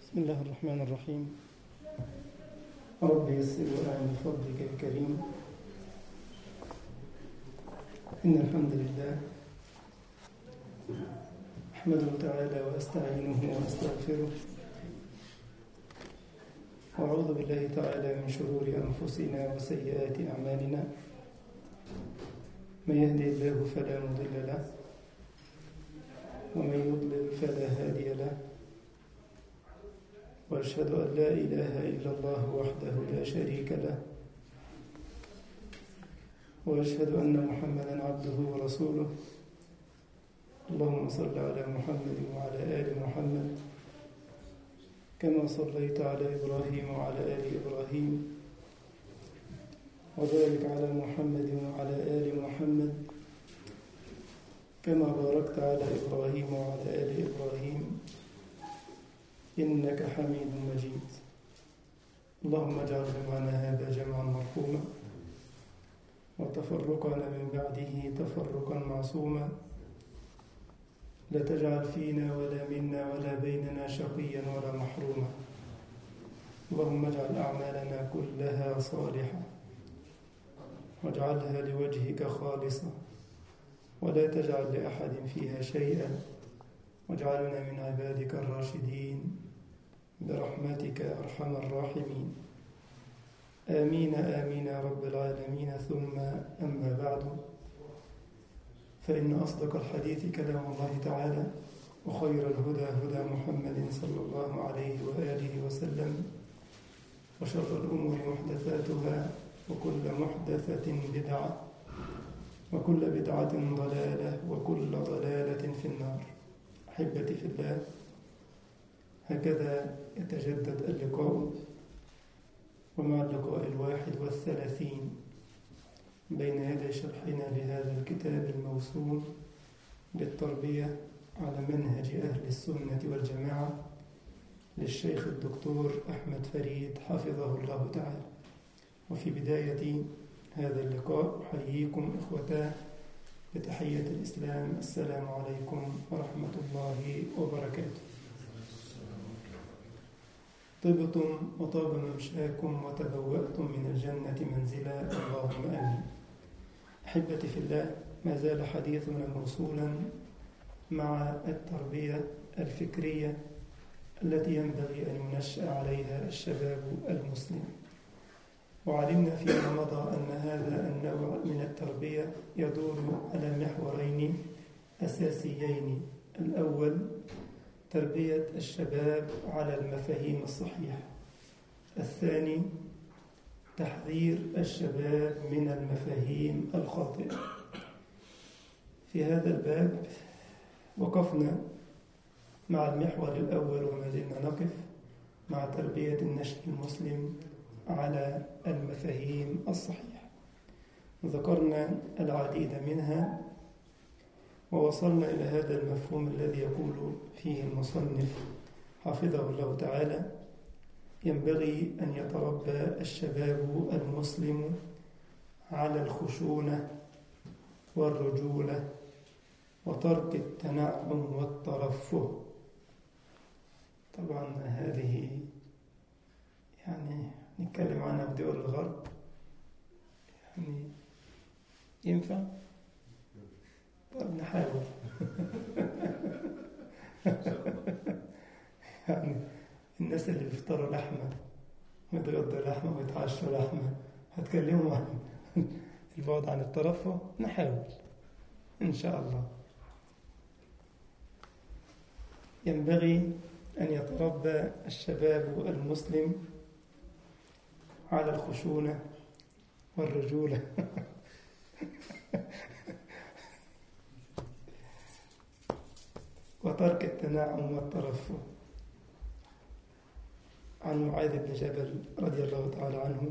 بسم الله الرحمن الرحيم رب يسر وأعن بفضلك يا كريم إن الحمد لله أحمده تعالى وأستعينه وأستغفره وأعوذ بالله تعالى من شرور أنفسنا وسيئات أعمالنا من يهدي الله فلا مضل له ومن يضلل فلا هادي له واشهد ان لا اله الا الله وحده لا شريك له واشهد ان محمدا عبده ورسوله اللهم صل على محمد وعلى ال محمد كما صليت على ابراهيم وعلى ال ابراهيم وبارك على محمد وعلى ال محمد كما باركت على ابراهيم وعلى ال ابراهيم إنك حميد مجيد اللهم اجعل جمعنا هذا جمعا مرحوما وتفرقنا من بعده تفرقا معصوما لا تجعل فينا ولا منا ولا بيننا شقيا ولا محروما اللهم اجعل أعمالنا كلها صالحة واجعلها لوجهك خالصة ولا تجعل لأحد فيها شيئا واجعلنا من عبادك الراشدين برحمتك أرحم الراحمين آمين آمين يا رب العالمين ثم أما بعد فإن أصدق الحديث كلام الله تعالى وخير الهدى هدى محمد صلى الله عليه وآله وسلم وشر الأمور محدثاتها وكل محدثة بدعة وكل بدعة ضلالة وكل ضلالة في النار أحبتي في الله هكذا يتجدد اللقاء ومع اللقاء الواحد والثلاثين بين يدي شرحنا لهذا الكتاب الموسوم للتربية على منهج أهل السنة والجماعة للشيخ الدكتور أحمد فريد حفظه الله تعالى وفي بداية هذا اللقاء أحييكم إخوتاه بتحية الإسلام السلام عليكم ورحمة الله وبركاته طبتم وطاب ممشاكم وتبوأتم من الجنة منزلا اللهم آمين أحبتي في الله ما زال حديثنا موصولا مع التربية الفكرية التي ينبغي أن ينشأ عليها الشباب المسلم وعلمنا فيما مضى أن هذا النوع من التربية يدور على محورين أساسيين الأول تربية الشباب على المفاهيم الصحيحة الثاني تحذير الشباب من المفاهيم الخاطئة في هذا الباب وقفنا مع المحور الأول وما زلنا نقف مع تربية النشء المسلم على المفاهيم الصحيحة ذكرنا العديد منها ووصلنا إلى هذا المفهوم الذي يقول فيه المصنف حفظه الله تعالى ينبغي أن يتربى الشباب المسلم على الخشونة والرجولة وترك التنعم والترفه طبعا هذه يعني نتكلم عنها في دول الغرب يعني ينفع؟ طب نحاول يعني الناس اللي بيفطروا لحمة ويتغدوا لحمة ويتعشوا لحمة هتكلموا عن البعد عن الترفه نحاول إن شاء الله ينبغي أن يتربى الشباب المسلم على الخشونة والرجولة وترك التناعم والترفه عن معاذ بن جبل رضي الله تعالى عنه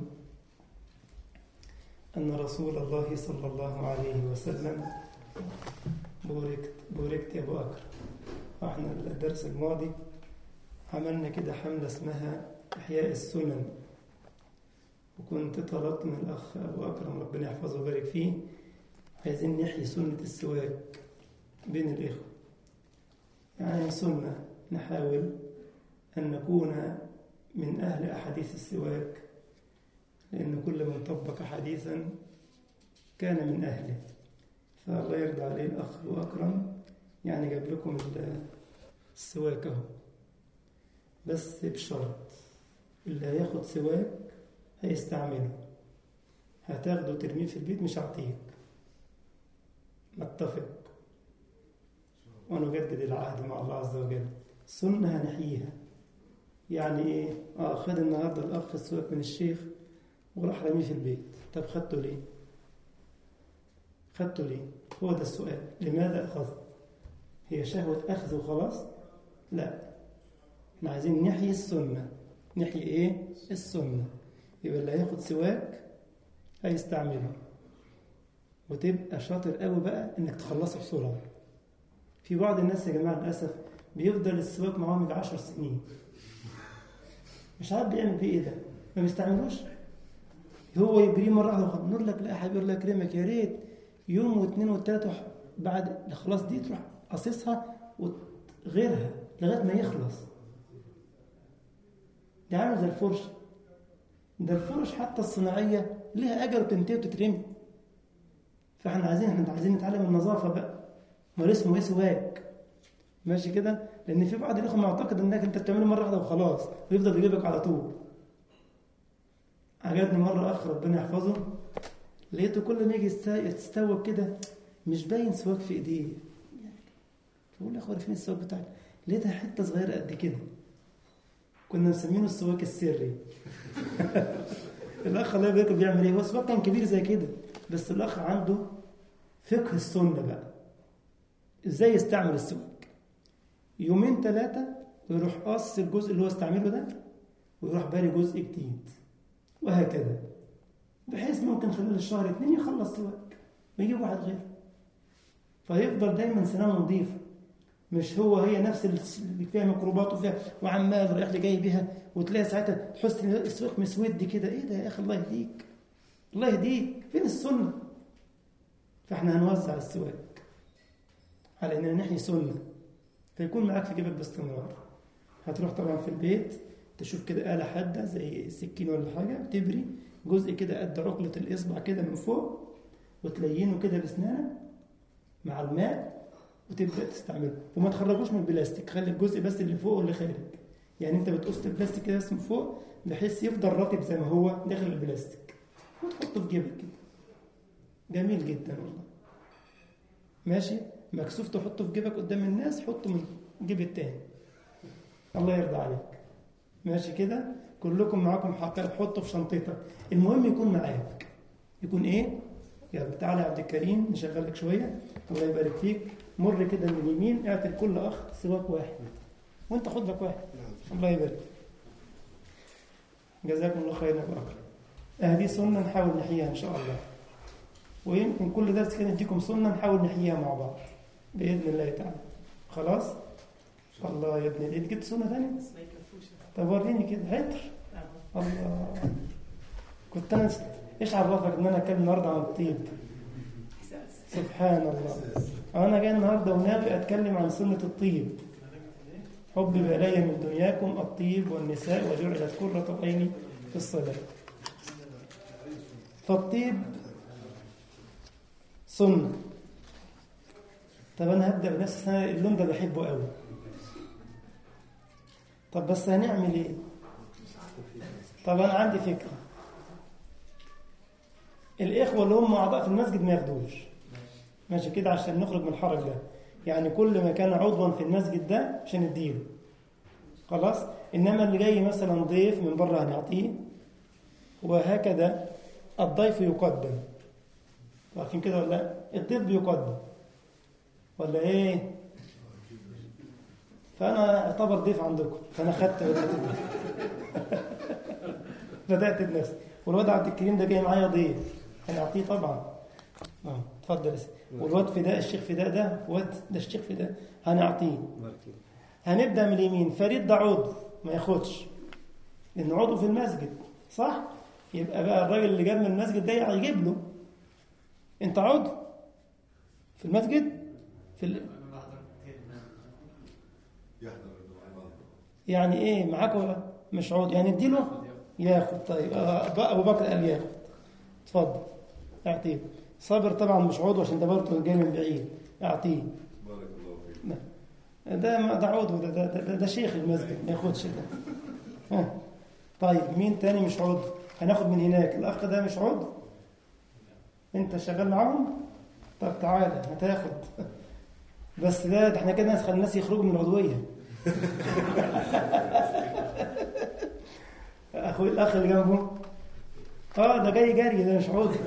أن رسول الله صلى الله عليه وسلم بوركت بوركت يا أبو أكرم احنا الدرس الماضي عملنا كده حملة اسمها إحياء السنن وكنت طلبت من الأخ أبو أكرم ربنا يحفظه ويبارك فيه عايزين نحيي سنة السواك بين الإخوة يعني سنة نحاول أن نكون من أهل أحاديث السواك لأن كل من طبق حديثا كان من أهله فالله يرضى عليه الأخ وأكرم يعني جاب لكم السواك أهو بس بشرط اللي هياخد سواك هيستعمله هتاخده ترميه في البيت مش هعطيك نتفق ونجدد العهد مع الله عز وجل سنة هنحييها يعني ايه اه خد النهارده الاخ السواك من الشيخ وراح رميه في البيت طب خدته ليه خدته ليه هو ده السؤال لماذا اخذت هي شهوة اخذ وخلاص لا احنا عايزين نحيي السنة نحيي ايه السنة يبقى اللي هياخد سواك هيستعمله وتبقى شاطر قوي بقى انك تخلصه بسرعة في بعض الناس يا جماعة للأسف بيفضل السواك معاهم يجي 10 سنين مش عارف بيعمل بيه ايه ده ما بيستعملوش هو يجري مره واحده وخلاص نقول لك لا يا حبيبي الله يكرمك يا ريت يوم واثنين وثلاثه وح... بعد خلاص دي تروح قصصها وغيرها لغايه ما يخلص ده عامل زي الفرش ده الفرش حتى الصناعيه ليها اجل وتنتهي وتترمي فاحنا عايزين احنا عايزين نتعلم النظافه بقى امال اسمه ايه سواك ماشي كده لان في بعض الاخوه معتقد انك انت بتعمله مره واحده وخلاص ويفضل يجيبك على طول عجبني مره اخ ربنا يحفظه لقيته كل ما يجي يستوب كده مش باين سواك في ايديه بقول يا اخويا فين السواك بتاعك لقيتها حته صغيره قد كده كنا مسمينه السواك السري الاخ الله يبارك بيعمل ايه هو السواك كان كبير زي كده بس الاخ عنده فقه السنه بقى ازاي يستعمل السواك يومين ثلاثة ويروح قص الجزء اللي هو استعمله ده ويروح باري جزء جديد وهكذا بحيث ممكن خلال الشهر اتنين يخلص سواك ويجيب واحد غيره فيفضل دايما سنانه نظيفة مش هو هي نفس اللي فيها ميكروبات وفيها وعمال رايح لي جاي بيها وتلاقي ساعتها تحس ان السواك مسود كده ايه ده يا اخي الله يهديك الله يهديك فين السنه فاحنا هنوزع السواك على اننا نحيي سنه فيكون معاك في جيبك باستمرار هتروح طبعا في البيت تشوف كده آلة حادة زي سكين ولا حاجة تبري جزء كده قد عقلة الإصبع كده من فوق وتلينه كده بأسنانك مع الماء وتبدأ تستعمله وما تخرجوش من البلاستيك خلي الجزء بس اللي فوق واللي خارج يعني انت بتقص البلاستيك كده بس من فوق بحيث يفضل رطب زي ما هو داخل البلاستيك وتحطه في جيبك كده جميل جدا والله ماشي مكسوف تحطه في جيبك قدام الناس حطه من جيب التاني الله يرضى عليك ماشي كده كلكم معاكم حقائق حطه في شنطتك المهم يكون معاك يكون ايه يلا تعالى يا عبد الكريم نشغلك شويه الله يبارك فيك مر كده من اليمين اعطي لكل اخ سواك واحد وانت خد لك واحد الله يبارك جزاكم الله خيرا واكرم هذه سنه نحاول نحييها ان شاء الله ويمكن كل درس كده نديكم سنه نحاول نحييها مع بعض باذن الله تعالى خلاص الله يا ابني انت جبت سنه ثانيه طب وريني كده عطر الله كنت انا ايش عرفك ان انا اتكلم النهارده عن الطيب سبحان الله انا جاي النهارده وناوي اتكلم عن سنه الطيب حبب الي من دنياكم الطيب والنساء وجعلت قرة عيني في الصلاة فالطيب سنة طب انا هبدا بنفس السنه اللون ده بحبه قوي طب بس هنعمل ايه طب انا عندي فكره الاخوه اللي هم اعضاء في المسجد ما ياخدوش ماشي كده عشان نخرج من الحرج ده يعني كل ما كان عضوا في المسجد ده عشان نديله خلاص انما اللي جاي مثلا ضيف من بره هنعطيه وهكذا الضيف يقدم عارفين كده ولا لا الضيف بيقدم ولا ايه فانا اعتبر ضيف عندكم فانا خدت بدات بدات بنفسي والواد عبد الكريم ده جاي معايا ضيف هنعطيه طبعا اه اتفضل والواد فداء الشيخ فداء ده واد ده الشيخ فداء هنعطيه هنبدا من اليمين فريد ده عضو ما ياخدش لان عضو في المسجد صح يبقى بقى الراجل اللي جاب من المسجد ده يجيب له انت عضو في المسجد في ال... يعني ايه معاك ولا مش عود يعني اديله ياخد طيب آه، بقى ابو بكر قال ياخد اتفضل اعطيه صابر طبعا مش عضو عشان ده برضه جاي من بعيد اعطيه بارك الله فيك ده ما ده عضو ده ده, ده, ده, ده شيخ المسجد ما ياخدش ده ها. طيب مين تاني مش عضو هناخد من هناك الاخ ده مش عضو انت شغال معاهم طب تعالى هتاخد بس ده, ده احنا كده نسخل الناس يخرجوا من العضويه اخوي الاخ اللي جنبه اه ده جاي جري ده مش عضو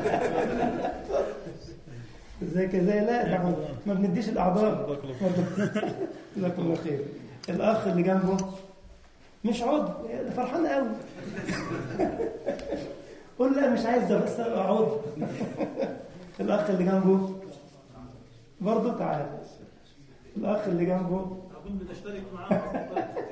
ازيك ازاي لا ده ما- ما بنديش الاعضاء جزاكم الله خير الاخ اللي جنبه مش عضو ده فرحان قوي قول لا مش عايز ده بس عضو الاخ اللي جنبه برضه تعالى الاخ اللي جنبه أظن بتشترك معاه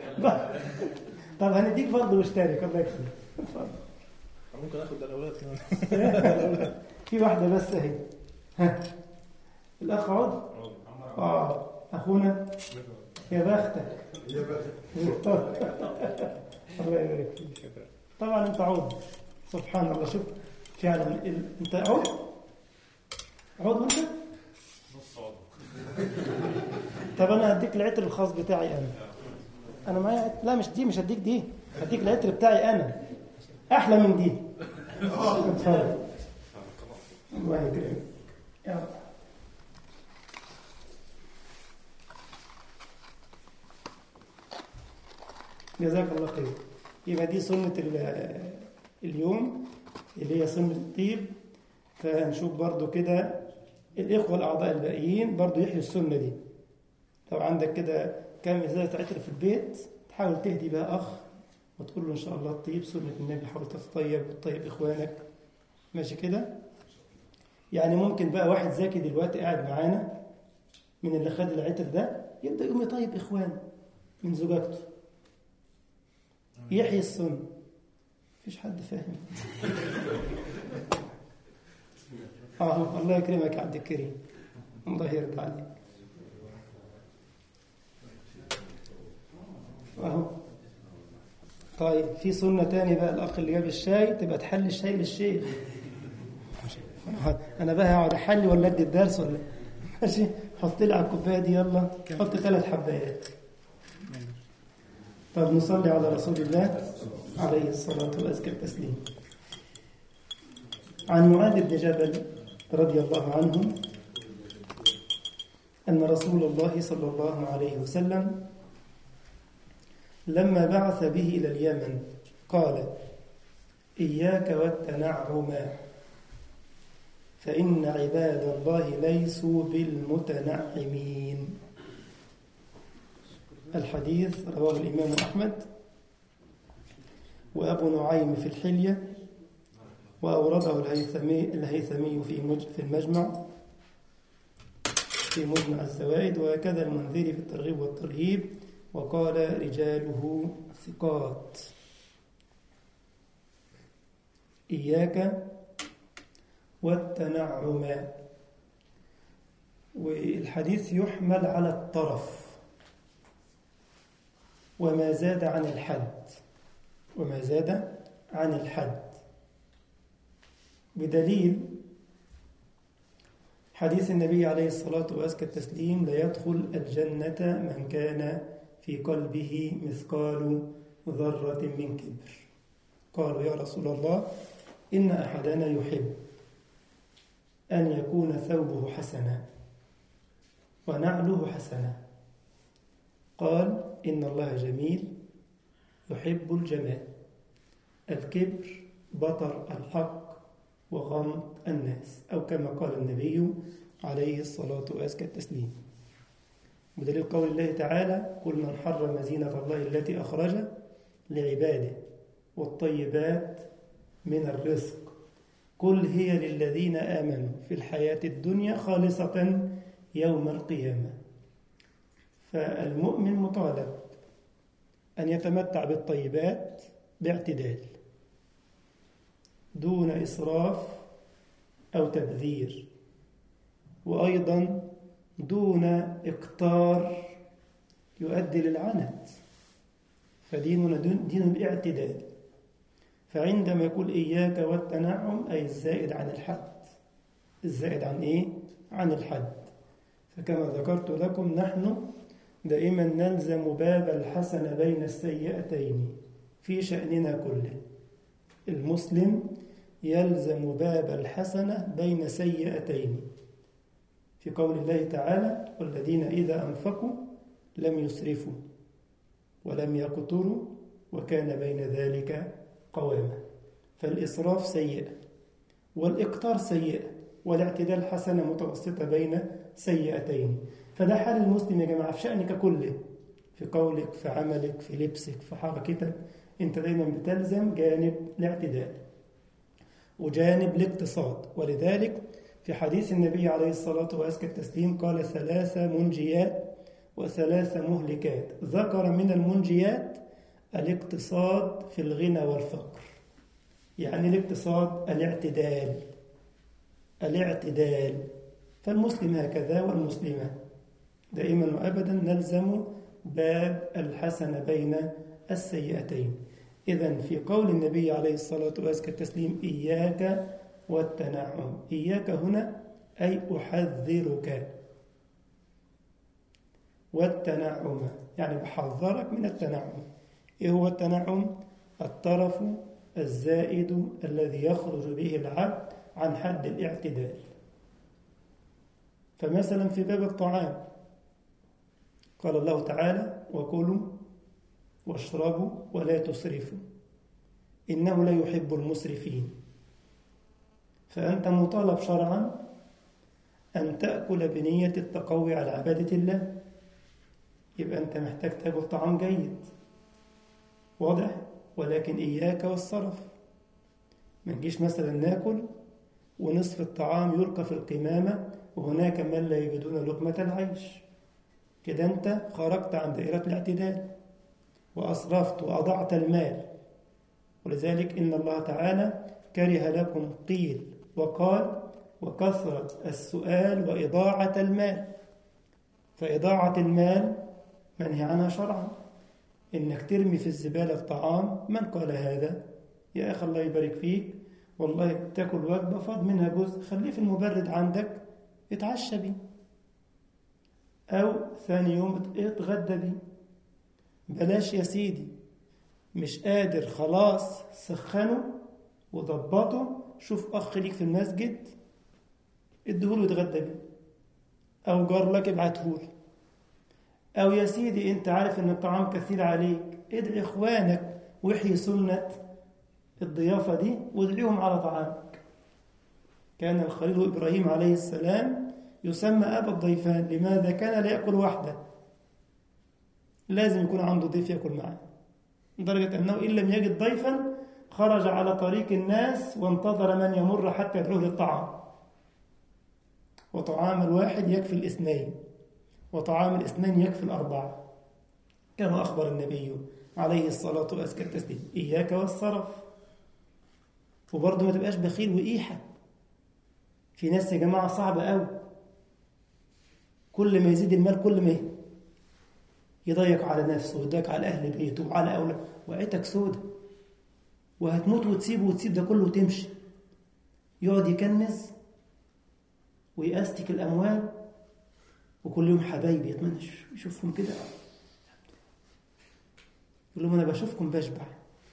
طب هنديك برضه مشترك الله يكرمك اتفضل. ممكن آخذ الأولاد كمان في واحده بس اهي ها الاخ عضو اه اخونا يا بختك الله يبارك فيك طبعا انت عضو سبحان الله شوف فعلا ال... انت عضو عضو انت نص عضو طب انا هديك العطر الخاص بتاعي انا انا معايا عطر. لا مش دي مش هديك دي هديك العطر بتاعي انا احلى من دي اتفضل الله يكرمك يا رب جزاك الله خير يبقى دي سنة ال- اليوم اللي هي سنة الطيب فنشوف برضو كده الإخوة الأعضاء الباقيين برضو يحيوا السنة دي لو عندك كده كام إزازة عطر في البيت تحاول تهدي بها أخ وتقول له إن شاء الله الطيب سنة النبي حاول تتطيب وتطيب إخوانك ماشي كده يعني ممكن بقى واحد ذكي دلوقتي قاعد معانا من اللي خد العطر ده يبدأ يقوم يطيب إخوانه من زوجته يحيي السنة مفيش حد فاهم اه الله يكرمك يا عبد الكريم الله يرضى عليك اهو طيب في سنة تاني بقى الأخ اللي جاب الشاي تبقى تحلي الشاي للشيخ أنا بقى هقعد أحلي ولا أدي الدرس ولا ماشي حط لي على الكوباية دي يلا حط ثلاث حبايات طب نصلي على رسول الله عليه الصلاة وأزكى التسليم عن معاذ بن جبل رضي الله عنه أن رسول الله صلى الله عليه وسلم لما بعث به إلى اليمن قال إياك والتنعم فإن عباد الله ليسوا بالمتنعمين الحديث رواه الإمام أحمد وأبو نعيم في الحلية وأورده الهيثمي, الهيثمي في مج في المجمع في مجمع الزوائد وكذا المنذري في الترغيب والترهيب وقال رجاله ثقات إياك والتنعم والحديث يحمل على الطرف وما زاد عن الحد وما زاد عن الحد بدليل حديث النبي عليه الصلاة وأزكى التسليم لا يدخل الجنة من كان في قلبه مثقال ذرة من كبر قالوا يا رسول الله إن أحدنا يحب أن يكون ثوبه حسنا ونعله حسنا قال إن الله جميل يحب الجمال الكبر بطر الحق وغمط الناس أو كما قال النبي عليه الصلاة وأزكى التسليم بدليل قول الله تعالى قل من حرم زينة الله التي أخرج لعباده والطيبات من الرزق قل هي للذين آمنوا في الحياة الدنيا خالصة يوم القيامة فالمؤمن مطالب أن يتمتع بالطيبات باعتدال دون إسراف أو تبذير وأيضا دون إقتار يؤدي للعنت فديننا دين دين الاعتدال فعندما يقول إياك والتنعم أي الزائد عن الحد الزائد عن إيه؟ عن الحد فكما ذكرت لكم نحن دائما نلزم باب الحسن بين السيئتين في شأننا كله المسلم يلزم باب الحسنة بين سيئتين في قول الله تعالى والذين إذا أنفقوا لم يسرفوا ولم يقتروا وكان بين ذلك قواما فالإسراف سيئة والإقتار سيئة والاعتدال حسنة متوسطة بين سيئتين فده حال المسلم يا جماعة في شأنك كله في قولك في عملك في لبسك في حركتك انت دايما بتلزم جانب الاعتدال وجانب الاقتصاد ولذلك في حديث النبي عليه الصلاة وأزكى التسليم قال ثلاثة منجيات وثلاثة مهلكات ذكر من المنجيات الاقتصاد في الغنى والفقر يعني الاقتصاد الاعتدال الاعتدال فالمسلم هكذا والمسلمة دائما وأبدا نلزم باب الحسن بين السيئتين إذا في قول النبي عليه الصلاة وأزكى التسليم إياك والتنعم إياك هنا أي أحذرك والتنعم يعني بحذرك من التنعم إيه هو التنعم؟ الطرف الزائد الذي يخرج به العبد عن حد الاعتدال فمثلا في باب الطعام قال الله تعالى وكلوا واشربوا ولا تسرفوا إنه لا يحب المسرفين فأنت مطالب شرعا أن تأكل بنية التقوي على عبادة الله يبقى أنت محتاج تاكل طعام جيد واضح ولكن إياك والصرف ما نجيش مثلا ناكل ونصف الطعام يلقى في القمامة وهناك من لا يجدون لقمة العيش كده أنت خرجت عن دائرة الاعتدال وأسرفت وأضعت المال ولذلك إن الله تعالى كره لكم قيل وقال وكثرة السؤال وإضاعة المال فإضاعة المال منهي عنها شرعا إنك ترمي في الزبالة الطعام من قال هذا يا أخي الله يبارك فيك والله تاكل وجبة فاض منها جزء خليه في المبرد عندك اتعشى بيه أو ثاني يوم اتغدى بيه بلاش يا سيدي مش قادر خلاص سخنه وضبطه شوف أخ ليك في المسجد اديهوله يتغدى بيه أو جار لك ابعتهوله أو يا سيدي أنت عارف إن الطعام كثير عليك ادعي إخوانك وحي سنة الضيافة دي وادعيهم على طعامك كان الخليل إبراهيم عليه السلام يسمى أبا الضيفان لماذا كان لا يأكل وحده لازم يكون عنده ضيف يأكل معه لدرجة أنه إن لم يجد ضيفا خرج على طريق الناس وانتظر من يمر حتى يدعوه للطعام وطعام الواحد يكفي الاثنين وطعام الاثنين يكفي الأربعة كما أخبر النبي عليه الصلاة والسلام التسليم إياك والصرف وبرضه ما تبقاش بخيل وإيحة في ناس يا جماعة صعبة قوي كل ما يزيد المال كل ما يضيق على نفسه ويضيق على أهل بيته وعلى أولاده وعيتك سودة وهتموت وتسيبه وتسيب ده كله وتمشي يقعد يكنز ويأستك الأموال وكل يوم حبايبي يتمنى يشوفهم كده يقول لهم أنا بشوفكم بشبع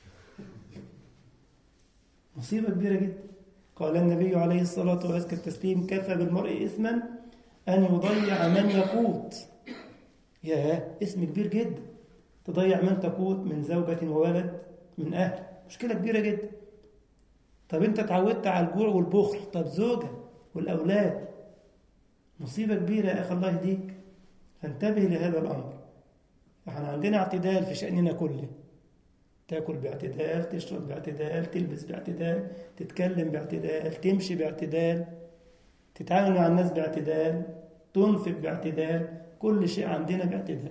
مصيبة كبيرة جدا قال النبي عليه الصلاة والسلام التسليم كفى بالمرء إثما أن يضيع من يقوت يا اسم كبير جدا تضيع من تقوت من زوجة وولد من أهل مشكلة كبيرة جدا طب أنت اتعودت على الجوع والبخل طب زوجة والأولاد مصيبة كبيرة يا أخي الله يهديك فانتبه لهذا الأمر احنا عندنا اعتدال في شأننا كله تاكل باعتدال تشرب باعتدال تلبس باعتدال تتكلم باعتدال تمشي باعتدال تتعامل مع الناس باعتدال تنفق باعتدال كل شيء عندنا باعتدال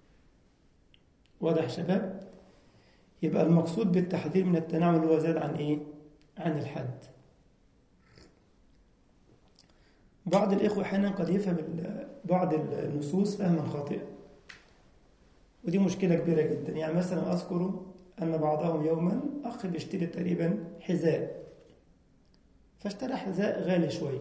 واضح شباب يبقى المقصود بالتحذير من التناول اللي هو زاد عن ايه عن الحد بعض الإخوة أحيانا قد يفهم بعض النصوص فهما خاطئا ودي مشكلة كبيرة جدا يعني مثلا أذكر أن بعضهم يوما أخ بيشتري تقريبا حذاء فاشترى حذاء غالي شوية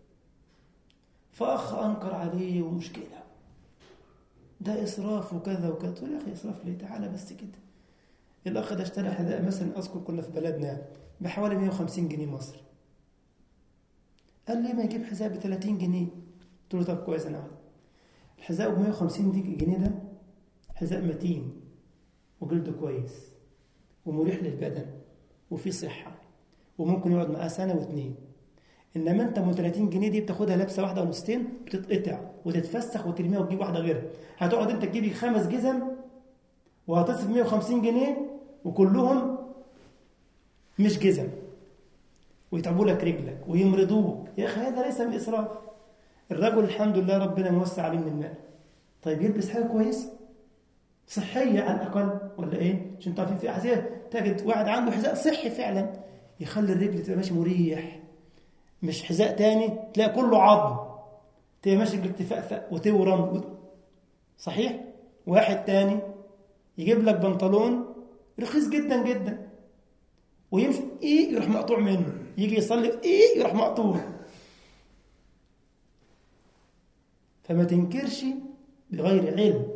فأخ أنكر عليه ومشكلة ده إسراف وكذا وكذا قلت له يا أخي إسراف ليه تعالى بس كده الأخ ده اشترى حذاء مثلا أذكر كنا في بلدنا بحوالي 150 جنيه مصري قال لي ما يجيب حذاء ب 30 جنيه قلت له طب كويس أنا عارف الحذاء ب 150 دي- جنيه ده حذاء متين وجلده كويس ومريح للبدن وفيه صحة وممكن يقعد معاه سنة واتنين انما انت ب 30 جنيه دي بتاخدها لابسه واحده او نصتين بتتقطع وتتفسخ وترميها وتجيب واحده غيرها هتقعد انت تجيبي خمس جزم وهتصرف 150 جنيه وكلهم مش جزم ويتعبوا لك رجلك ويمرضوك يا اخي هذا ليس من اسراف الرجل الحمد لله ربنا موسع عليه من المال طيب يلبس حاجه كويسه صحيه على الاقل ولا ايه عشان انتوا عارفين في احذيه تجد واحد عنده حذاء صحي فعلا يخلي الرجل تبقى ماشي مريح مش حذاء تاني تلاقي كله عظم تبقى ماشي رجلك تفقفق وتورم وت- صحيح واحد تاني يجيب لك بنطلون رخيص جدا جدا ويمشي ايه يروح مقطوع منه يجي يصلي ايه يروح مقطوع فما تنكرش بغير علم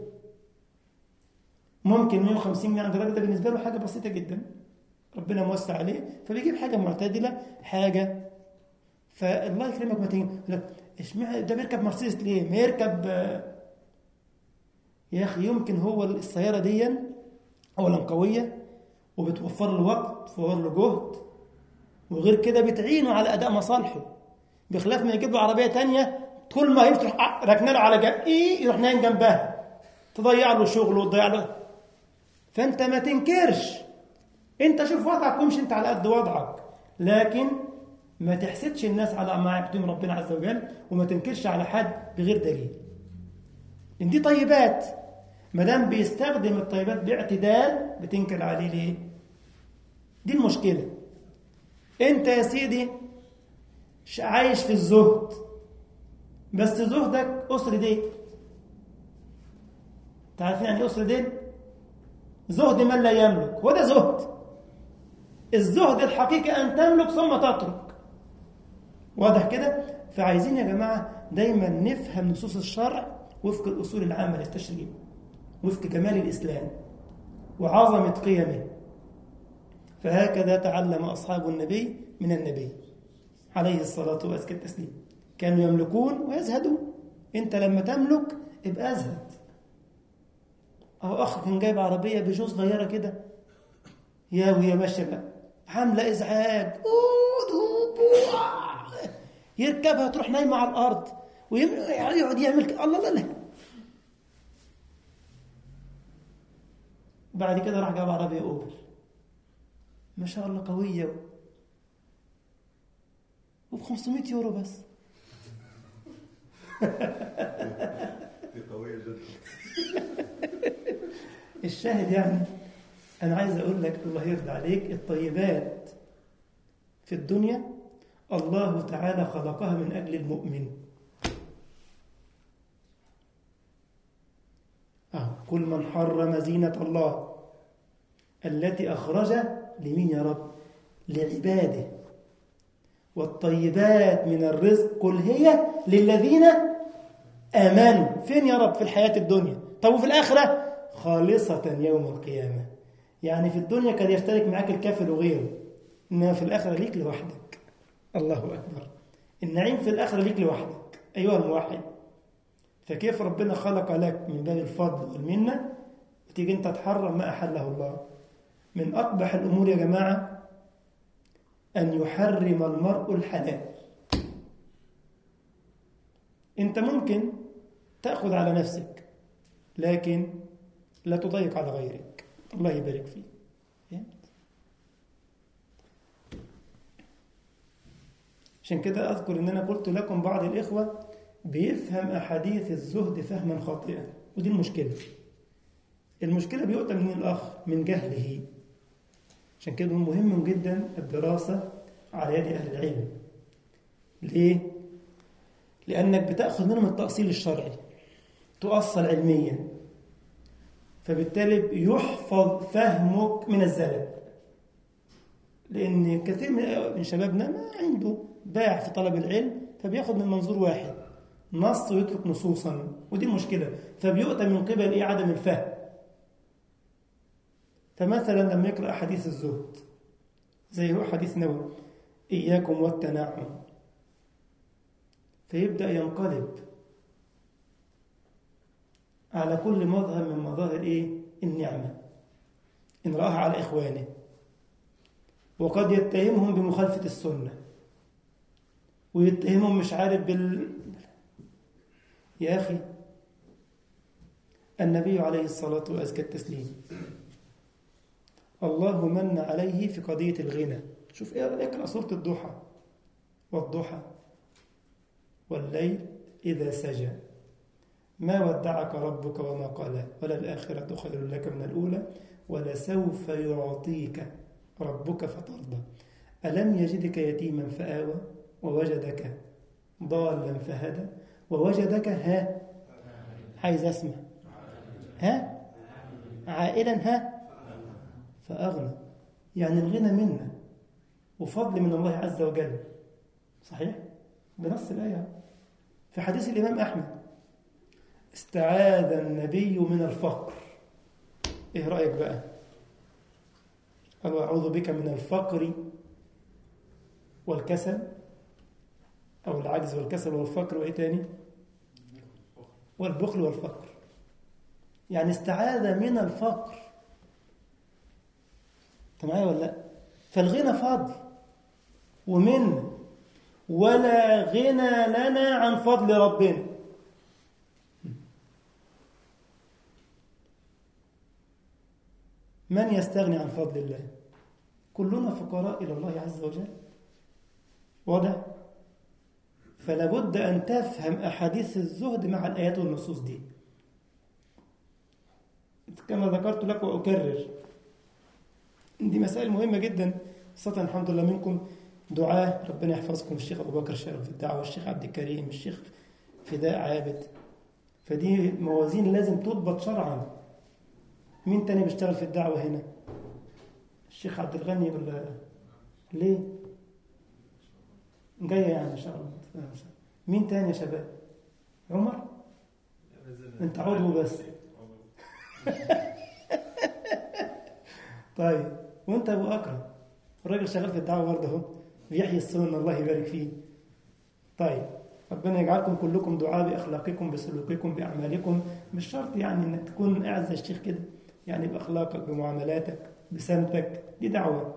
ممكن 150 جنيه عند الراجل ده بالنسبه له حاجه بسيطه جدا ربنا موسع عليه فبيجيب حاجه معتدله حاجه فالله يكرمك ما تيجي يقول لك اشمعنى ده بيركب مرسيدس ليه؟ ما يركب آه، يا اخي يمكن هو السياره دي اولا قويه وبتوفر له وقت توفر له جهد وغير كده بتعينه على اداء مصالحه بخلاف ما يجيب له عربيه تانية طول ما يمشي تروح راكنه له على جنب ايه يروح نايم جنبها تضيع له شغله وتضيع له فانت ما تنكرش انت شوف وضعك وامشي انت على قد وضعك لكن ما تحسدش الناس على ما يعبدون ربنا عز وجل وما تنكرش على حد بغير دليل ان دي طيبات ما دام بيستخدم الطيبات باعتدال بتنكر عليه ليه دي المشكله انت يا سيدي ش- عايش في الزهد بس زهدك أسر دين تعرفين يعني إيه أسر دين زهد من لا يملك هو ده زهد الزهد الحقيقي أن تملك ثم تترك واضح كده فعايزين يا جماعة دايما نفهم نصوص الشرع وفق الأصول العامة للتشريع وفق جمال الإسلام وعظمة قيمه فهكذا تعلم أصحاب النبي من النبي عليه الصلاة وأزكى التسليم كانوا يملكون ويزهدون أنت لما تملك ابقى أزهد أهو أخ كان جايب عربية بيجو صغيرة كده يا وهي ماشية بقى عاملة إزعاج أوه، دوب، أوه. يركبها تروح نايمة على الأرض ويقعد يعمل كده الله لا لا بعد كده راح جاب عربية أوبل ما شاء الله قوية وب 500 يورو بس دي قوية جدا الشاهد يعني أنا عايز أقول لك الله يرضى عليك الطيبات في الدنيا الله تعالى خلقها من أجل المؤمن آه. كل من حرم زينة الله التي أخرج لمين يا رب لعباده والطيبات من الرزق قل هي للذين آمنوا فين يا رب في الحياة الدنيا طب وفي الآخرة خالصة يوم القيامة يعني في الدنيا كان يشترك معاك الكافر وغيره إنما في الآخرة ليك لوحدك الله أكبر النعيم في الآخرة ليك لوحدك أيها الموحد فكيف ربنا خلق لك من باب الفضل والمنة وتيجي أنت تحرم ما أحله الله من أقبح الأمور يا جماعة أن يحرم المرء الحلال أنت ممكن تأخذ على نفسك لكن لا تضيق على غيرك الله يبارك فيك فهمت؟ عشان كده أذكر أن أنا قلت لكم بعض الإخوة بيفهم أحاديث الزهد فهما خاطئا ودي المشكلة المشكلة بيؤتى من الأخ من جهله عشان كده مهم جدا الدراسة على يد أهل العلم ليه؟ لأنك بتأخذ منهم التأصيل الشرعي تؤصل علميا فبالتالي يحفظ فهمك من الزلل لأن كثير من من شبابنا ما عنده باع في طلب العلم فبياخد من منظور واحد نص ويترك نصوصا ودي مشكلة فبيؤتى من قبل إيه عدم الفهم فمثلا لما يقرأ حديث الزهد زي هو حديث نووي إياكم والتنعم فيبدأ ينقلب على كل مظهر من مظاهر إيه؟ النعمة إن رآها على إخوانه وقد يتهمهم بمخالفة السنة ويتهمهم مش عارف بال يا أخي النبي عليه الصلاة وأزكى التسليم الله من عليه في قضية الغنى شوف إيه اقرأ سورة الضحى والضحى والليل إذا سجى ما ودعك ربك وما قلى وللآخرة خير لك من الأولى ولسوف يعطيك ربك فترضى ألم يجدك يتيما فآوى ووجدك ضالا فهدى ووجدك ها عايز أسمع ها عائلا ها فأغنى يعني الغنى منا وفضل من الله عز وجل صحيح بنص الآية في حديث الإمام أحمد استعاذ النبي من الفقر إيه رأيك بقى قال أعوذ بك من الفقر والكسل أو العجز والكسل والفقر وإيه تاني والبخل والفقر يعني استعاذ من الفقر انت معايا ولا لا فالغنى فضل ومن ولا غنى لنا عن فضل ربنا من يستغني عن فضل الله كلنا فقراء إلى الله عز وجل واضح فلا بد أن تفهم أحاديث الزهد مع الآيات والنصوص دي كما ذكرت لك وأكرر دي مسائل مهمة جدا خاصة الحمد لله منكم دعاة ربنا يحفظكم الشيخ أبو بكر شرف في الدعوة الشيخ عبد الكريم الشيخ فداء عابد فدي موازين لازم تضبط شرعا مين تاني بيشتغل في الدعوة هنا الشيخ عبد الغني ولا ليه جاية يعني إن شاء الله مين تاني يا شباب عمر انت عضو بس طيب وانت ابو اكرم الراجل شغال في الدعوه برضه اهو بيحيي السنه الله يبارك فيه طيب ربنا يجعلكم كلكم دعاء باخلاقكم بسلوككم باعمالكم مش شرط يعني انك تكون قاعد زي الشيخ كده يعني باخلاقك بمعاملاتك بسمتك دي دعوه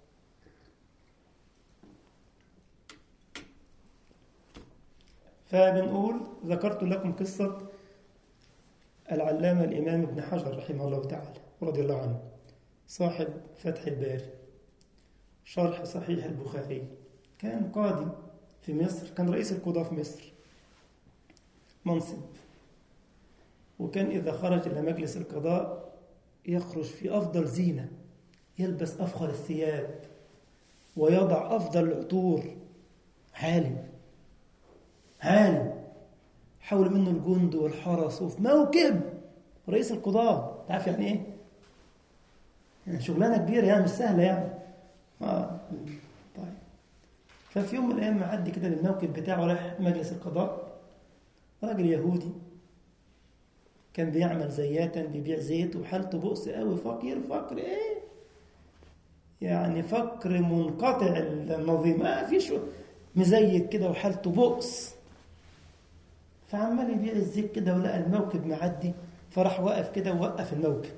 فبنقول ذكرت لكم قصه العلامه الامام ابن حجر رحمه الله تعالى ورضي الله عنه صاحب فتح الباري شرح صحيح البخاري كان قاضي في مصر كان رئيس القضاة في مصر منصب وكان إذا خرج إلى مجلس القضاء يخرج في أفضل زينة يلبس أفخر الثياب ويضع أفضل العطور عالم عالم حول منه الجند والحرس وفي موكب رئيس القضاة تعرف يعني إيه؟ يعني شغلانه كبيره يعني مش سهله يعني اه طيب ففي يوم من الايام معدي كده للموكب بتاعه رايح مجلس القضاء راجل يهودي كان بيعمل زياتا بيبيع زيت وحالته بؤس قوي فقير فقر ايه يعني فقر منقطع النظير ما فيش مزيت كده وحالته بؤس فعمال يبيع الزيت كده ولقى الموكب معدي فراح واقف كده ووقف الموكب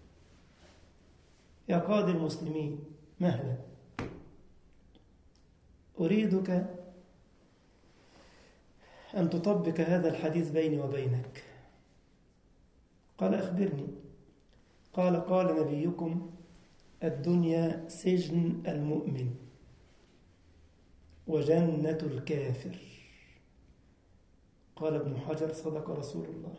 يا قاضي المسلمين مهلا أريدك أن تطبق هذا الحديث بيني وبينك قال أخبرني قال قال نبيكم الدنيا سجن المؤمن وجنة الكافر قال ابن حجر صدق رسول الله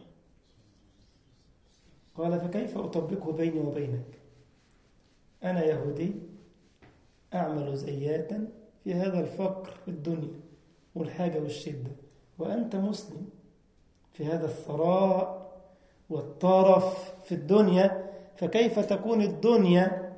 قال فكيف أطبقه بيني وبينك أنا يهودي أعمل زياتا في هذا الفقر في الدنيا والحاجة والشدة وأنت مسلم في هذا الثراء والطرف في الدنيا فكيف تكون الدنيا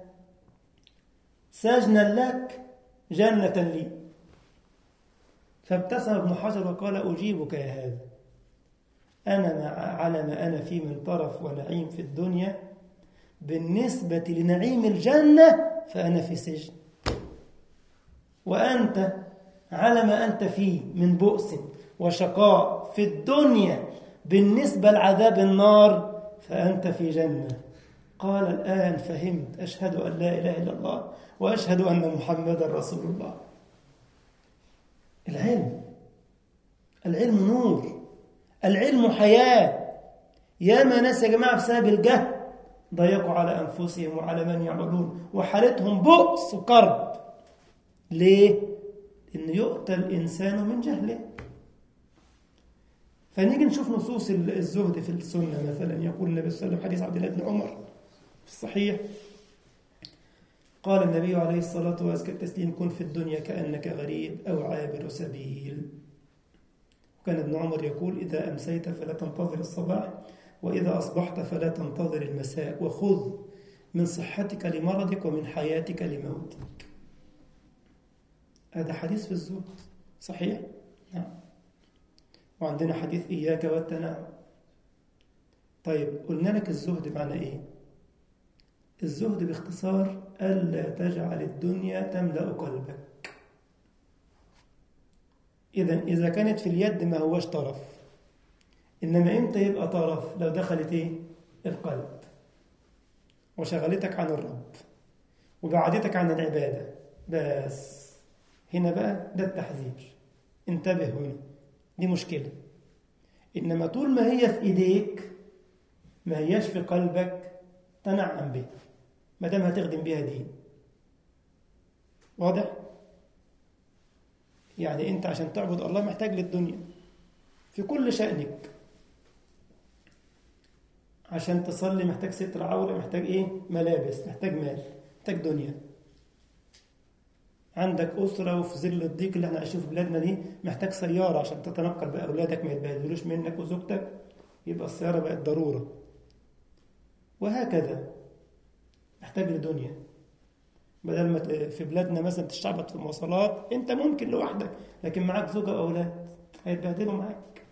سجنا لك جنة لي فابتسم ابن حجر وقال أجيبك يا هذا أنا مع على ما أنا فيه من طرف ونعيم في الدنيا بالنسبة لنعيم الجنة فأنا في سجن وأنت على ما أنت فيه من بؤس وشقاء في الدنيا بالنسبة لعذاب النار فأنت في جنة قال الآن فهمت أشهد أن لا إله إلا الله وأشهد أن محمدا رسول الله العلم العلم نور العلم حياة يا ما ناس يا جماعة بسبب الجهل ضيقوا على أنفسهم وعلى من يعملون وحالتهم بؤس وكرب ليه؟ إن يؤتى الإنسان من جهله فنيجي نشوف نصوص الزهد في السنة مثلا يقول النبي صلى الله عليه وسلم حديث عبد الله بن عمر في الصحيح قال النبي عليه الصلاة وأزكى التسليم كن في الدنيا كأنك غريب أو عابر سبيل وكان ابن عمر يقول إذا أمسيت فلا تنتظر الصباح وإذا أصبحت فلا تنتظر المساء وخذ من صحتك لمرضك ومن حياتك لموتك هذا حديث في الزهد صحيح؟ نعم وعندنا حديث إياك والتنعم طيب قلنا لك الزهد معنى إيه؟ الزهد باختصار ألا تجعل الدنيا تملأ قلبك إذا إذا كانت في اليد ما هوش طرف إنما إمتى يبقى طرف لو دخلت إيه؟ القلب وشغلتك عن الرب وبعدتك عن العبادة بس هنا بقى ده التحذير انتبه هنا دي مشكلة إنما طول ما هي في إيديك ما هياش في قلبك تنعم بها ما دام هتخدم بيها دين واضح؟ يعني أنت عشان تعبد الله محتاج للدنيا في كل شأنك عشان تصلي محتاج ستر عورة محتاج إيه؟ ملابس محتاج مال محتاج دنيا عندك أسرة وفي ظل الضيق اللي احنا عايشين في بلادنا دي محتاج سيارة عشان تتنقل بأولادك ما يتبهدلوش منك وزوجتك يبقى السيارة بقت ضرورة وهكذا محتاج لدنيا بدل ما في بلادنا مثلا تشعبط في المواصلات انت ممكن لوحدك لكن معاك زوجة وأولاد هيتبهدلوا معاك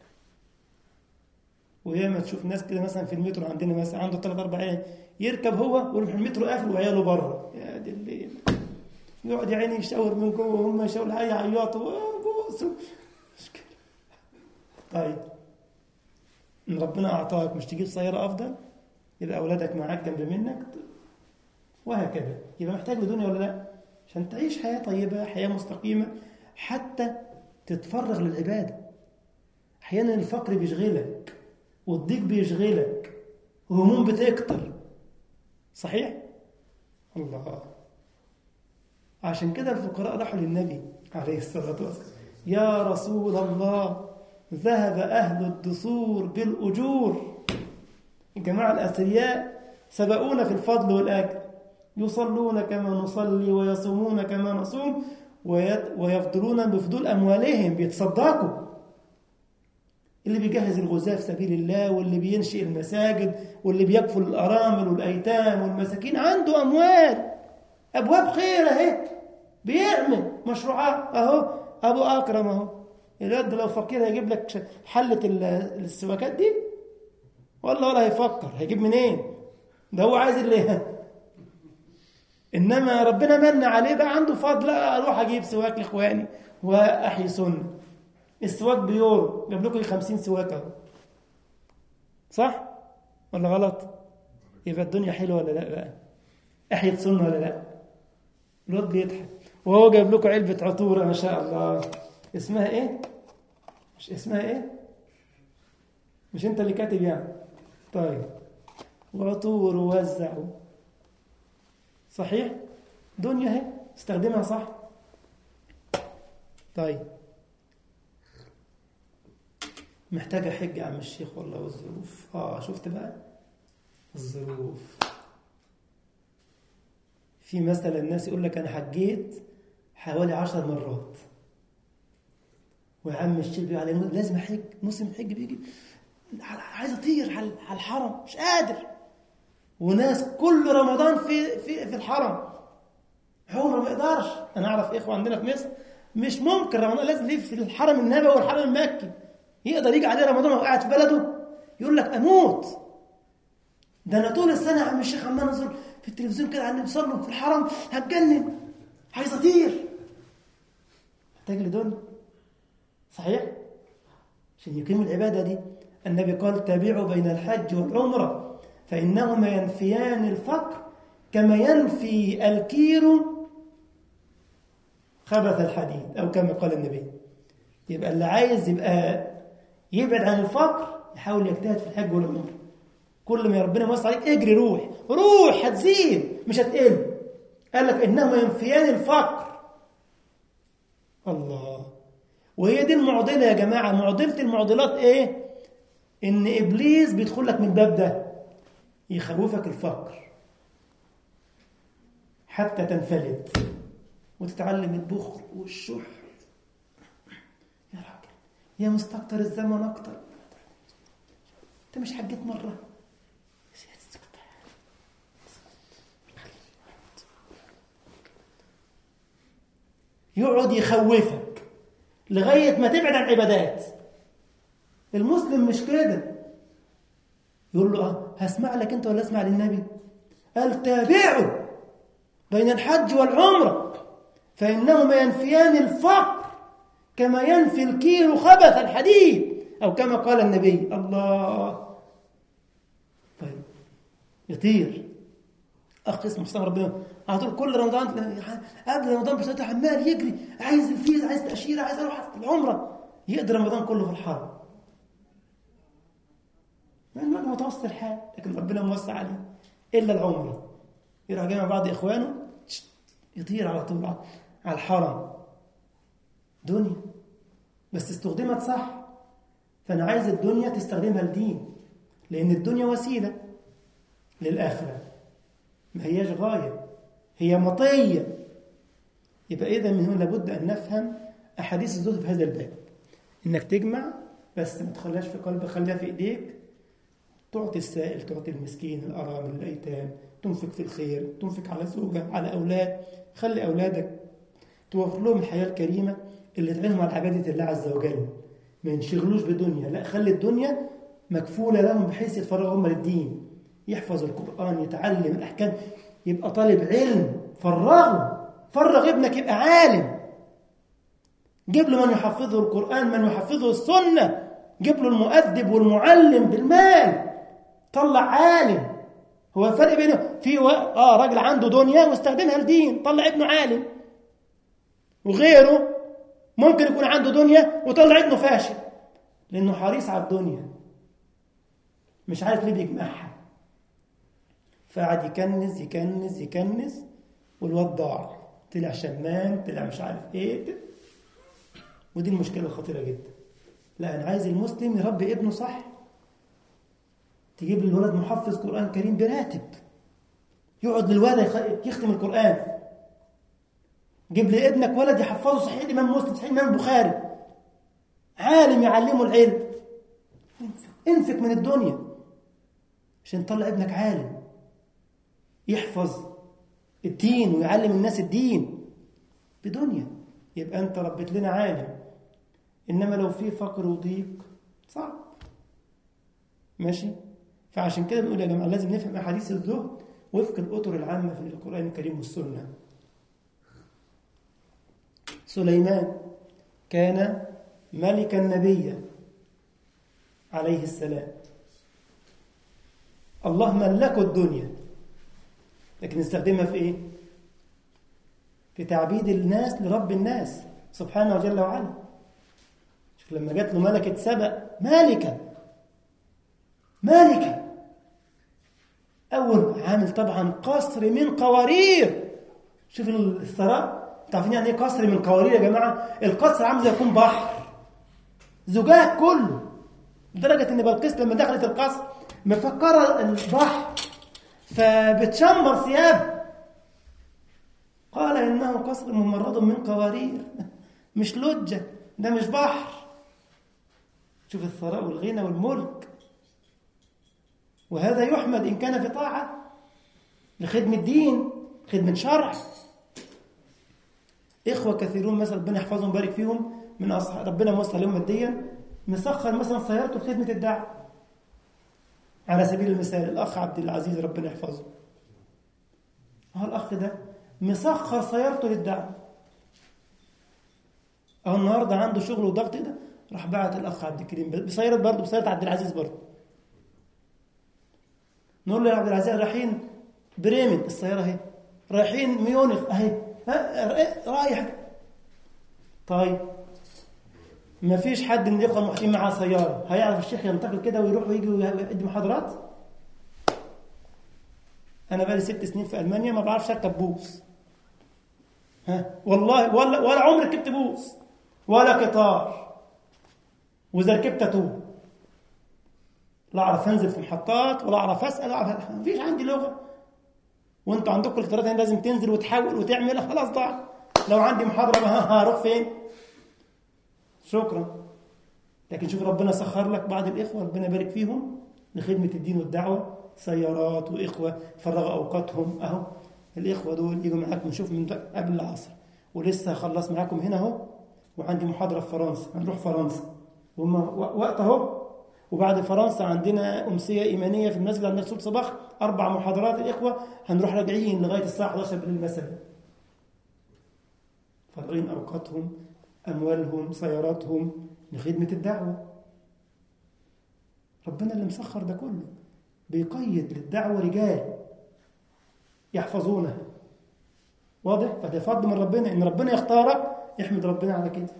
وياما تشوف ناس كده مثلا في المترو عندنا مثلا عنده ثلاث أربع عيال يركب هو ويروح المترو قافل وعياله بره يا دي الليل يقعد يا عيني يشاور من جوه وهم يشاوروا الحي يعيطوا بوسوا مشكلة طيب ان ربنا اعطاك مش تجيب سياره افضل يبقى اولادك معاك جنب منك وهكذا يبقى محتاج لدنيا ولا لا عشان تعيش حياه طيبه حياه مستقيمه حتى تتفرغ للعباده احيانا الفقر بيشغلك والضيق بيشغلك وهموم بتكتر صحيح الله عشان كده الفقراء راحوا للنبي عليه الصلاة والسلام يا رسول الله ذهب أهل الدثور بالأجور الجماعة الأثرياء سبقونا في الفضل والأجر يصلون كما نصلي ويصومون كما نصوم ويفضلون بفضول أموالهم بيتصدقوا اللي بيجهز الغزاة في سبيل الله واللي بينشئ المساجد واللي بيكفل الأرامل والأيتام والمساكين عنده أموال أبواب خير أهي بيعمل مشروعات أهو أبو أكرم أهو الواد لو فقير هيجيب لك حلة السواكات دي والله ولا هيفكر هيجيب منين ده هو عايز اللي إنما ربنا من عليه بقى عنده فضل أروح أجيب سواك لإخواني وأحيي سنة السواك بيورو جاب لكم 50 سواك أهو صح ولا غلط يبقى الدنيا حلوة ولا لا بقى أحيت سنة ولا لا الواد بيضحك وهو جايب لكم علبة عطورة ما شاء الله اسمها ايه؟ مش اسمها ايه؟ مش انت اللي كاتب يعني طيب وعطور ووزعوا صحيح؟ دنيا اهي استخدمها صح طيب محتاجة حج يا عم الشيخ والله والظروف اه شفت بقى الظروف في مثلا الناس يقول لك انا حجيت حوالي عشر مرات ويا عم الشيخ بيقول عليه لازم احج موسم الحج بيجي عايز اطير على على الحرم مش قادر وناس كل رمضان في في في الحرم عمره ما يقدرش انا اعرف اخوه عندنا في مصر مش ممكن رمضان لازم يلف في الحرم النبوي والحرم المكي يقدر يجي عليه رمضان وهو قاعد في بلده يقول لك اموت ده انا طول السنه يا عم الشيخ عمال انظر في التلفزيون كده على النبي صلى الله عليه وسلم في الحرم هتجنن عايز اطير محتاج لدنيا صحيح عشان يقيم العباده دي النبي قال تابعوا بين الحج والعمره فانهما ينفيان الفقر كما ينفي الكير خبث الحديد او كما قال النبي يبقى اللي عايز يبقى يبعد عن الفقر يحاول يجتهد في الحج والعمره كل ما ربنا يوسع عليك اجري روح روح هتزيد مش هتقل قال لك انهما ينفيان الفقر الله وهي دي المعضله يا جماعه معضله المعضلات ايه ان ابليس بيدخل لك من الباب ده يخوفك الفقر حتى تنفلت وتتعلم البخل والشح يا راجل يا مستكتر الزمن اكتر انت مش حجيت مره يقعد يخوفك لغايه ما تبعد عن العبادات المسلم مش كده يقول له اه هسمع لك انت ولا اسمع للنبي قال تابعوا بين الحج والعمره فانهما ينفيان الفقر كما ينفي الكيل خبث الحديد او كما قال النبي الله طيب يطير اخ اسمه حسام ربنا على طول كل رمضان قبل رمضان بشويه عمال يجري عايز الفيز عايز تاشيره عايز اروح العمره يقضي رمضان كله في الحرم يعني متوسط الحال لكن ربنا موسع عليه الا العمره يروح جاي مع بعض اخوانه يطير على طول على الحرم دنيا بس استخدمت صح فانا عايز الدنيا تستخدمها لدين لان الدنيا وسيله للاخره ما هياش غايه هي مطيه يبقى اذا من هنا لابد ان نفهم احاديث الزهد في هذا الباب انك تجمع بس ما تخليهاش في قلبك خليها في ايديك تعطي السائل تعطي المسكين الارامل الايتام تنفق في الخير تنفق على زوجة على اولاد خلي اولادك توفر لهم الحياه الكريمه اللي تعينهم على عباده الله عز وجل ما ينشغلوش بدنيا لا خلي الدنيا مكفوله لهم بحيث يتفرغوا هم للدين يحفظ القران يتعلم الاحكام يبقى طالب علم فرغه فرغ ابنك يبقى عالم جيب له من يحفظه القرآن من يحفظه السنة جيب له المؤدب والمعلم بالمال طلع عالم هو الفرق بينه في و... اه راجل عنده دنيا واستخدمها لدين طلع ابنه عالم وغيره ممكن يكون عنده دنيا وطلع ابنه فاشل لانه حريص على الدنيا مش عارف ليه بيجمعها فقعد يكنز يكنز يكنز والواد ضاع طلع شمام طلع مش عارف ايه ودي المشكلة الخطيرة جدا لا أنا عايز المسلم يربي ابنه صح تجيب للولد محفظ قرآن كريم براتب يقعد للولد يختم القرآن جيب لابنك ولد يحفظه صحيح الإمام مسلم صحيح الإمام البخاري عالم يعلمه العلم انفق من الدنيا عشان تطلع ابنك عالم يحفظ الدين ويعلم الناس الدين بدنيا يبقى انت ربيت لنا عالم انما لو في فقر وضيق صعب ماشي فعشان كده بنقول يا جماعه لازم نفهم احاديث الزهد وفق الاطر العامه في القران الكريم والسنه سليمان كان ملكا نبيا عليه السلام الله ملكه الدنيا لكن استخدمها في ايه في تعبيد الناس لرب الناس سبحانه وجل وعلا شوف لما جات له ملكة سبأ مالكة مالكة أول عامل طبعا قصر من قوارير شوف الثراء تعرفين يعني ايه قصر من قوارير يا جماعة القصر عامل زي يكون بحر زجاج كله لدرجة إن بلقيس لما دخلت القصر مفكرة البحر فبتشمر ثيابها قال إنه قصر ممرض من قوارير مش لجة ده مش بحر شوف الثراء والغنى والملك وهذا يحمد إن كان في طاعة لخدمة دين خدمة شرع إخوة كثيرون مثلا ربنا يحفظهم ويبارك فيهم من أصحاب ربنا موسع لهم ماديا مسخر مثلا سيارته لخدمة الدعوة على سبيل المثال الأخ عبد العزيز ربنا يحفظه هو الأخ ده مسخر سيارته للدعوة أهو النهارده عنده شغل وضغط ده راح بعت الأخ عبد الكريم بسيارة برضه بسيارة عبد العزيز برضه نقول له يا عبد العزيز رايحين بريمن السيارة اهي رايحين ميونخ اهي ها رايح طيب ما فيش حد من الاخوه المحيطين معاه سياره هيعرف الشيخ ينتقل كده ويروح ويجي ويدي محاضرات انا بقالي ست سنين في المانيا ما بعرفش اركب بوس ها والله ولا ولا عمري ركبت بوس ولا قطار واذا ركبت اتوه لا اعرف انزل في محطات ولا اعرف اسال اعرف ما فيش عندي لغه وانتوا عندكم القطارات هنا لازم تنزل وتحاول وتعمل خلاص ضاع لو عندي محاضره هروح فين شكرا لكن شوف ربنا سخر لك بعض الإخوة ربنا يبارك فيهم لخدمة الدين والدعوة سيارات وإخوة فرغوا أوقاتهم أهو الإخوة دول يجوا معاكم نشوف من قبل العصر ولسه خلص معاكم هنا أهو وعندي محاضرة في فرنسا هنروح فرنسا وما وقت أهو وبعد فرنسا عندنا أمسية إيمانية في المسجد عندنا صوت صباح أربع محاضرات الإخوة هنروح راجعين لغاية الساعة 11 بالليل مثلا فرغين أوقاتهم أموالهم سياراتهم لخدمة الدعوة ربنا اللي مسخر ده كله بيقيد للدعوة رجال يحفظونها واضح فده فضل من ربنا ان ربنا يختارك يحمد ربنا على كده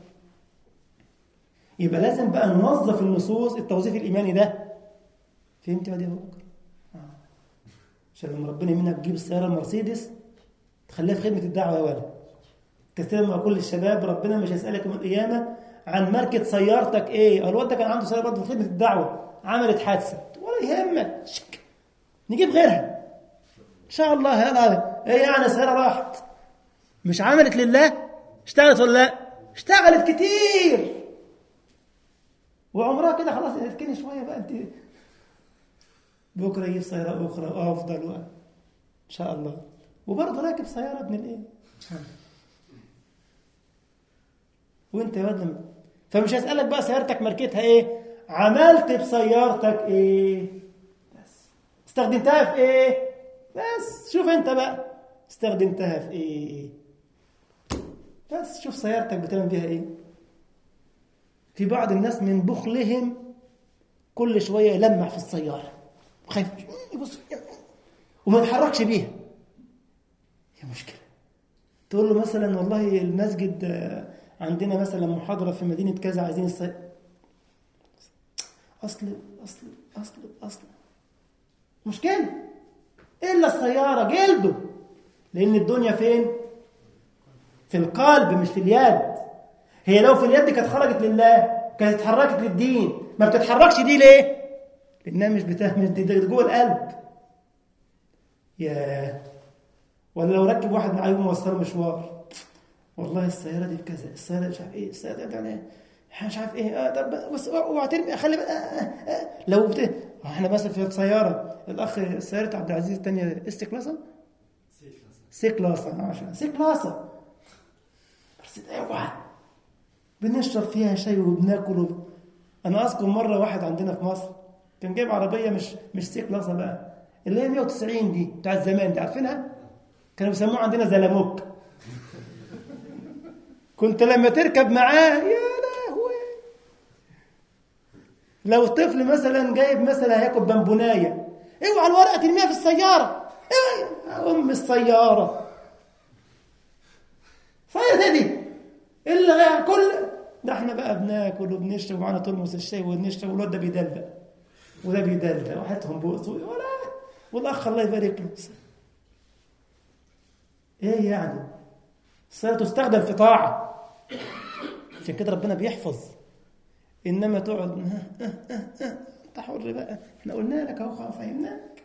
يبقى لازم بقى نوظف النصوص التوظيف الايماني ده فهمت يا بكر آه. عشان لما ربنا يمنك تجيب السياره المرسيدس تخليها في خدمه الدعوه يا ولد كثير ما اقول للشباب ربنا مش هيسالك يوم القيامه عن ماركه سيارتك ايه الواد ده كان عنده سياره برضه في خدمه الدعوه عملت حادثه ولا يهمك شك. نجيب غيرها ان شاء الله هذا ايه يعني سياره راحت مش عملت لله اشتغلت ولا لا اشتغلت كتير وعمرها كده خلاص اركني شويه بقى انت بكره يجيب سياره اخرى وافضل و... ان شاء الله وبرضه راكب سياره ابن الايه وانت يا واد لما فمش هسألك بقى سيارتك ماركتها ايه عملت بسيارتك ايه بس استخدمتها في ايه بس شوف انت بقى استخدمتها في ايه بس شوف سيارتك بتعمل بيها ايه في بعض الناس من بخلهم كل شوية يلمع في السيارة خايف يبص وما يتحركش بيها هي مشكلة تقول له مثلا والله المسجد عندنا مثلا محاضرة في مدينة كذا عايزين السيارة أصل أصل أصل أصل مشكلة إلا السيارة جلده لأن الدنيا فين؟ في القلب مش في اليد هي لو في اليد كانت خرجت لله كانت اتحركت للدين ما بتتحركش دي ليه؟ لأنها مش بتعمل دي, دي جوه القلب يا ولا لو ركب واحد معاه موصله مشوار والله السياره دي بكذا السياره مش عارف ايه السياره دي يعني مش عارف ايه آه طب بس اوعى ترمي خلي بقى آه آه لو بت... احنا مثلا في سياره الاخ سياره عبد العزيز الثانيه اس كلاسه سي كلاسه عشان سي كلاسه بس اوعى بنشرب فيها شاي وبناكل وب... انا اذكر مره واحد عندنا في مصر كان جايب عربيه مش مش سي كلاسه بقى اللي هي 190 دي بتاعت زمان دي عارفينها كانوا بيسموها عندنا زلموك كنت لما تركب معاه يا لهوي لو طفل مثلا جايب مثلا هياكل بامبونايه اوعى الورقه ترميها في السياره اوعى ام السياره سيارة دي اللي كل ده احنا بقى بناكل وبنشرب ومعانا ترمس الشاي ونشرب والواد ده بيدلدق وده بيدلدق وحياتهم بؤس ولا والاخ الله يبارك له ايه يعني الصلاة تستخدم في طاعة عشان كده ربنا بيحفظ انما تقعد انت حر بقى احنا قلنا لك اهو فهمناك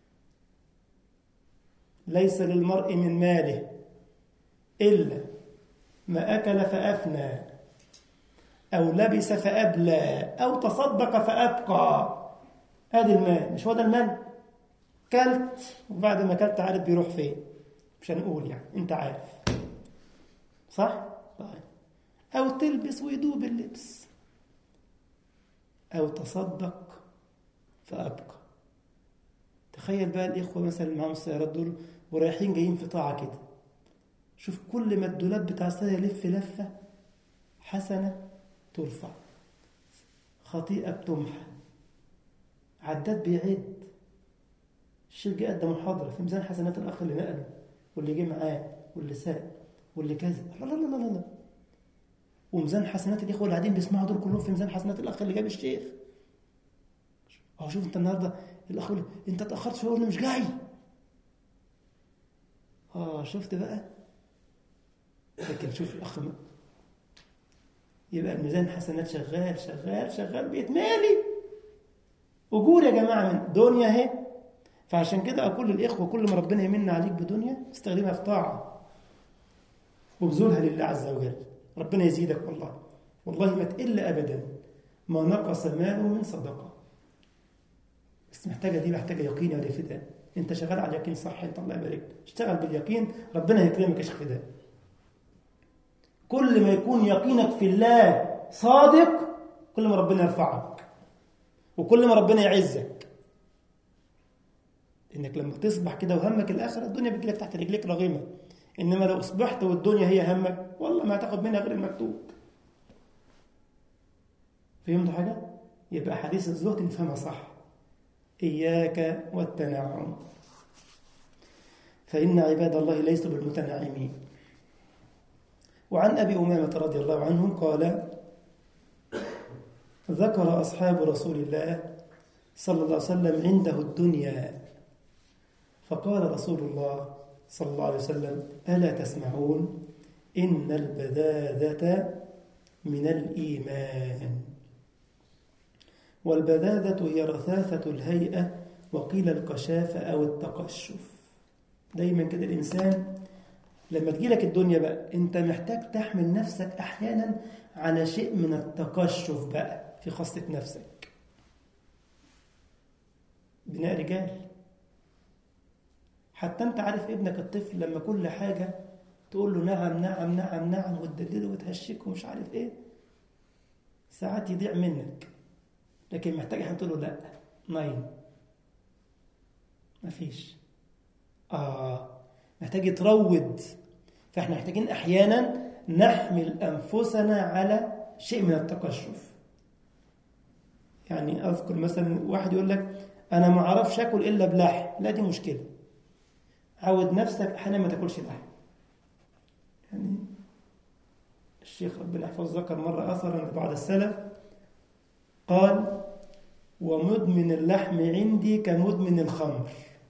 ليس للمرء من ماله الا ما اكل فافنى او لبس فابلى او تصدق فابقى ادي المال مش هو ده المال كلت وبعد ما كلت عارف بيروح فين مش هنقول يعني انت عارف صح طيب او تلبس ويدوب اللبس او تصدق فابقى تخيل بقى الاخوه مثلا اللي معاهم السيارات دول ورايحين جايين في طاعه كده شوف كل ما الدولاب بتاع السياره يلف لفه حسنه ترفع خطيئه بتمحى عداد بيعد الشيخ جه قدم محاضره في ميزان حسنات الاخ اللي نقله واللي جه معاه واللي ساق واللي كذا لا لا لا لا لا وميزان حسنات الاخوه اللي قاعدين بيسمعوا دول كلهم في ميزان حسنات الاخ اللي جاب الشيخ اه شوف انت النهارده الاخ يقول انت اتاخرت شويه يقول مش جاي اه شفت بقى لكن شوف الاخ ما. يبقى الميزان حسنات شغال شغال شغال بيتمالي اجور يا جماعه من دنيا اهي فعشان كده اقول للاخوه كل ما ربنا يمن عليك بدنيا استخدمها في طاعه وابذلها لله عز وجل ربنا يزيدك والله والله ما تقل ابدا ما نقص ماله من صدقه بس محتاجه دي محتاجه يقين يا فداء انت شغال على اليقين صح انت الله يبارك اشتغل باليقين ربنا هيكرمك يا شيخ فداء كل ما يكون يقينك في الله صادق كل ما ربنا يرفعك وكل ما ربنا يعزك انك لما تصبح كده وهمك الاخره الدنيا بتجيلك تحت رجليك رغيمه انما لو اصبحت والدنيا هي همك والله ما هتاخد منها غير المكتوب فهمتوا حاجه يبقى حديث الزهد نفهمها صح اياك والتنعم فان عباد الله ليسوا بالمتنعمين وعن ابي امامه رضي الله عنه قال ذكر اصحاب رسول الله صلى الله عليه وسلم عنده الدنيا فقال رسول الله صلى الله عليه وسلم ألا تسمعون إن البذاذة من الإيمان والبذاذة هي رثاثة الهيئة وقيل القشافة أو التقشف دايما كده الإنسان لما تجيلك الدنيا بقى أنت محتاج تحمل نفسك أحيانا على شيء من التقشف بقى في خاصة نفسك بناء رجال حتى انت عارف ابنك الطفل لما كل حاجة تقول له نعم نعم نعم نعم وتدلله وتهشكه ومش عارف ايه ساعات يضيع منك لكن محتاج احنا تقول له لا ناين مفيش اه محتاج يتروض فاحنا محتاجين احيانا نحمل انفسنا على شيء من التقشف يعني اذكر مثلا واحد يقول لك انا ما اعرفش اكل الا بلحم لا دي مشكله عود نفسك احيانا ما تاكلش لحم يعني الشيخ ربنا يحفظه ذكر مره اثرا لبعض السلف قال ومدمن اللحم عندي كمدمن الخمر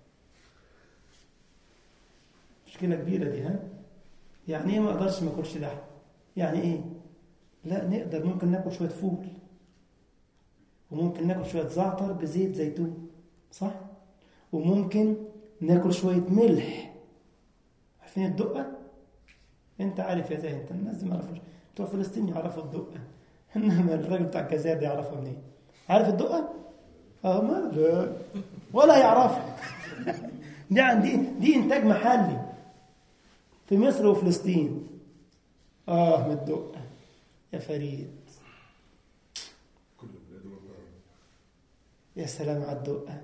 مشكله كبيره دي ها يعني ايه ما اقدرش ما اكلش لحم يعني ايه لا نقدر ممكن ناكل شويه فول وممكن ناكل شويه زعتر بزيت زيتون صح وممكن ناكل شويه ملح عارفين الدقه انت عارف يا زي انت الناس دي ما يعرفوش بتوع فلسطين يعرفوا الدقه انما الراجل بتاع الجزائر ده يعرفها منين عارف الدقه اه ما لا ولا يعرفها دي عندي دي انتاج محلي في مصر وفلسطين اه من الدقه يا فريد كل بلاد والله يا سلام على الدقه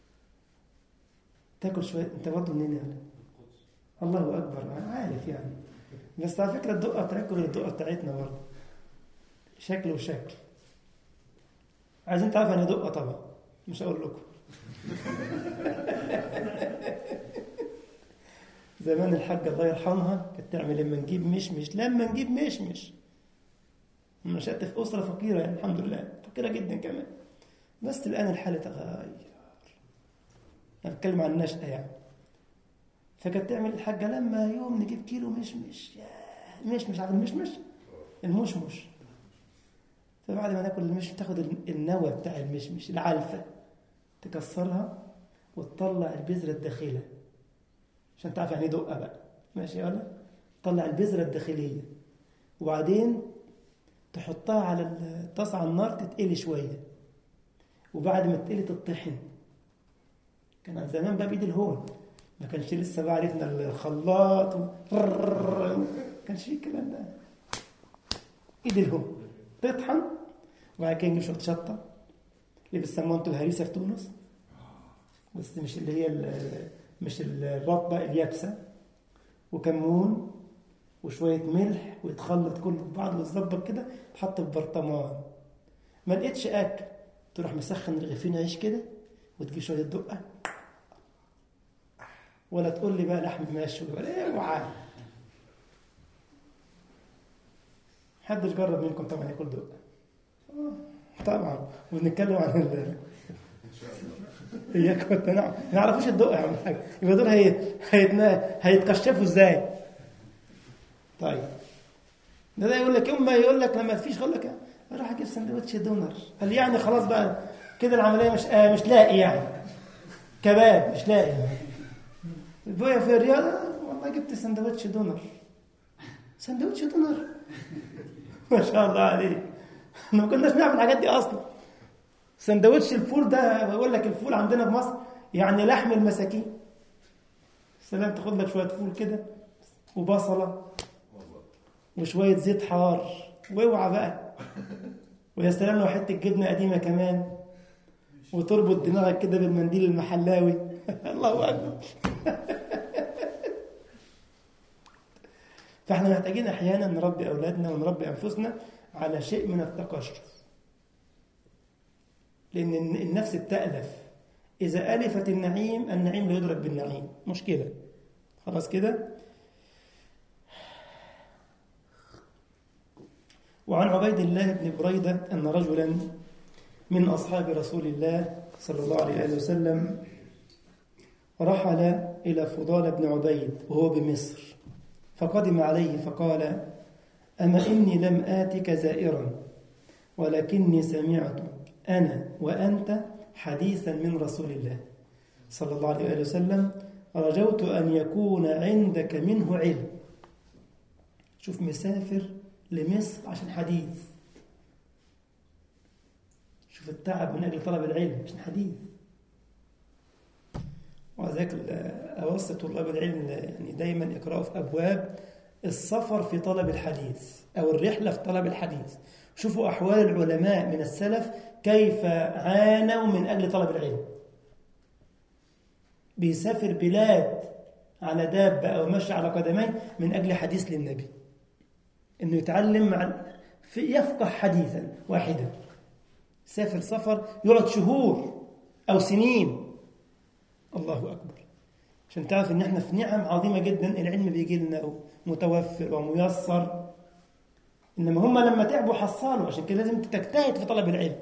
تاكل شويه انت برضه منين يعني الله اكبر انا عارف يعني بس على فكره الدقه بتاعتكم غير الدقه بتاعتنا برضه شكل وشكل عايزين تعرفوا يعني دقه طبعا مش هقول لكم زمان الحاجة الله يرحمها كانت تعمل لما نجيب مشمش لما نجيب مشمش نشأت في أسرة فقيرة يعني الحمد لله فقيرة جدا كمان بس الآن الحالة تغير أنا بتكلم عن النشأة يعني فكانت تعمل الحاجة لما يوم نجيب كيلو مشمش ياه مشمش عارف المشمش المشمش فبعد ما ناكل المشمش تاخد النوى بتاع المشمش العلفة تكسرها وتطلع البذرة الداخلة عشان تعرف يعني دقة بقى ماشي ولا تطلع البذرة الداخلية وبعدين تحطها على الطاسة على النار تتقلي شوية وبعد ما اتقلت الطحن كان زمان بقى بإيد الهون ما كانش لسه بقى عرفنا الخلاط و... ما كانش فيه الكلام ده ايد الهون تطحن وبعد كده نجيب شويه شطه اللي بيسموها انتوا الهريسه في تونس بس مش اللي هي ال- مش الرطبه اليابسه وكمون وشويه ملح ويتخلط كله في بعض ويتظبط كده تحط في برطمان ما لقيتش اكل تروح مسخن رغيفين عيش كده وتجيب شويه دقه ولا تقول لي بقى لحم ماشي ولا ايه وعاد محدش جرب منكم طبعا ياكل دقه آه، طبعا وبنتكلم عن ال اياك والتنعم ما يعرفوش الدقه يا عم الحاج يبقى دول هي... هيتنا... هيتكشفوا ازاي طيب ده, ده يقول لك يوم ما يقول لك لما تفيش يقول لك اروح اجيب سندوتش دونر قال يعني خلاص بقى كده العمليه مش آه مش لاقي يعني كباب مش لاقي ابويا في الرياض آه، والله جبت سندوتش دونر سندوتش دونر ما شاء الله عليك احنا ما كناش نعمل الحاجات دي اصلا سندوتش الفول ده بقول لك الفول عندنا في مصر يعني لحم المساكين سلام تاخد لك شويه فول كده وبصله وشويه زيت حار واوعى بقى ويا سلام لو حته جبنه قديمه كمان وتربط دماغك كده بالمنديل المحلاوي الله اكبر فاحنا محتاجين احيانا نربي اولادنا ونربي انفسنا على شيء من التقشف لان النفس بتالف اذا الفت النعيم النعيم لا يدرك بالنعيم مشكله خلاص كده وعن عبيد الله بن بريده ان رجلا من اصحاب رسول الله صلى الله عليه وسلم رحل الى فضال بن عبيد وهو بمصر فقدم عليه فقال أما إني لم آتك زائرا ولكني سمعت أنا وأنت حديثا من رسول الله صلى الله عليه وسلم رجوت أن يكون عندك منه علم شوف مسافر لمصر عشان حديث شوف التعب من أجل طلب العلم عشان حديث وذلك أوصي طلاب العلم يعني دايما يقرأوا في أبواب السفر في طلب الحديث أو الرحلة في طلب الحديث شوفوا أحوال العلماء من السلف كيف عانوا من أجل طلب العلم بيسافر بلاد على دابة أو مشي على قدمين من أجل حديث للنبي إنه يتعلم مع في يفقه حديثا واحدا سافر سفر يقعد شهور أو سنين الله أكبر عشان تعرف إن إحنا في نعم عظيمة جدا العلم بيجي لنا متوفر وميسر إنما هم لما تعبوا حصلوا عشان كده لازم تجتهد في طلب العلم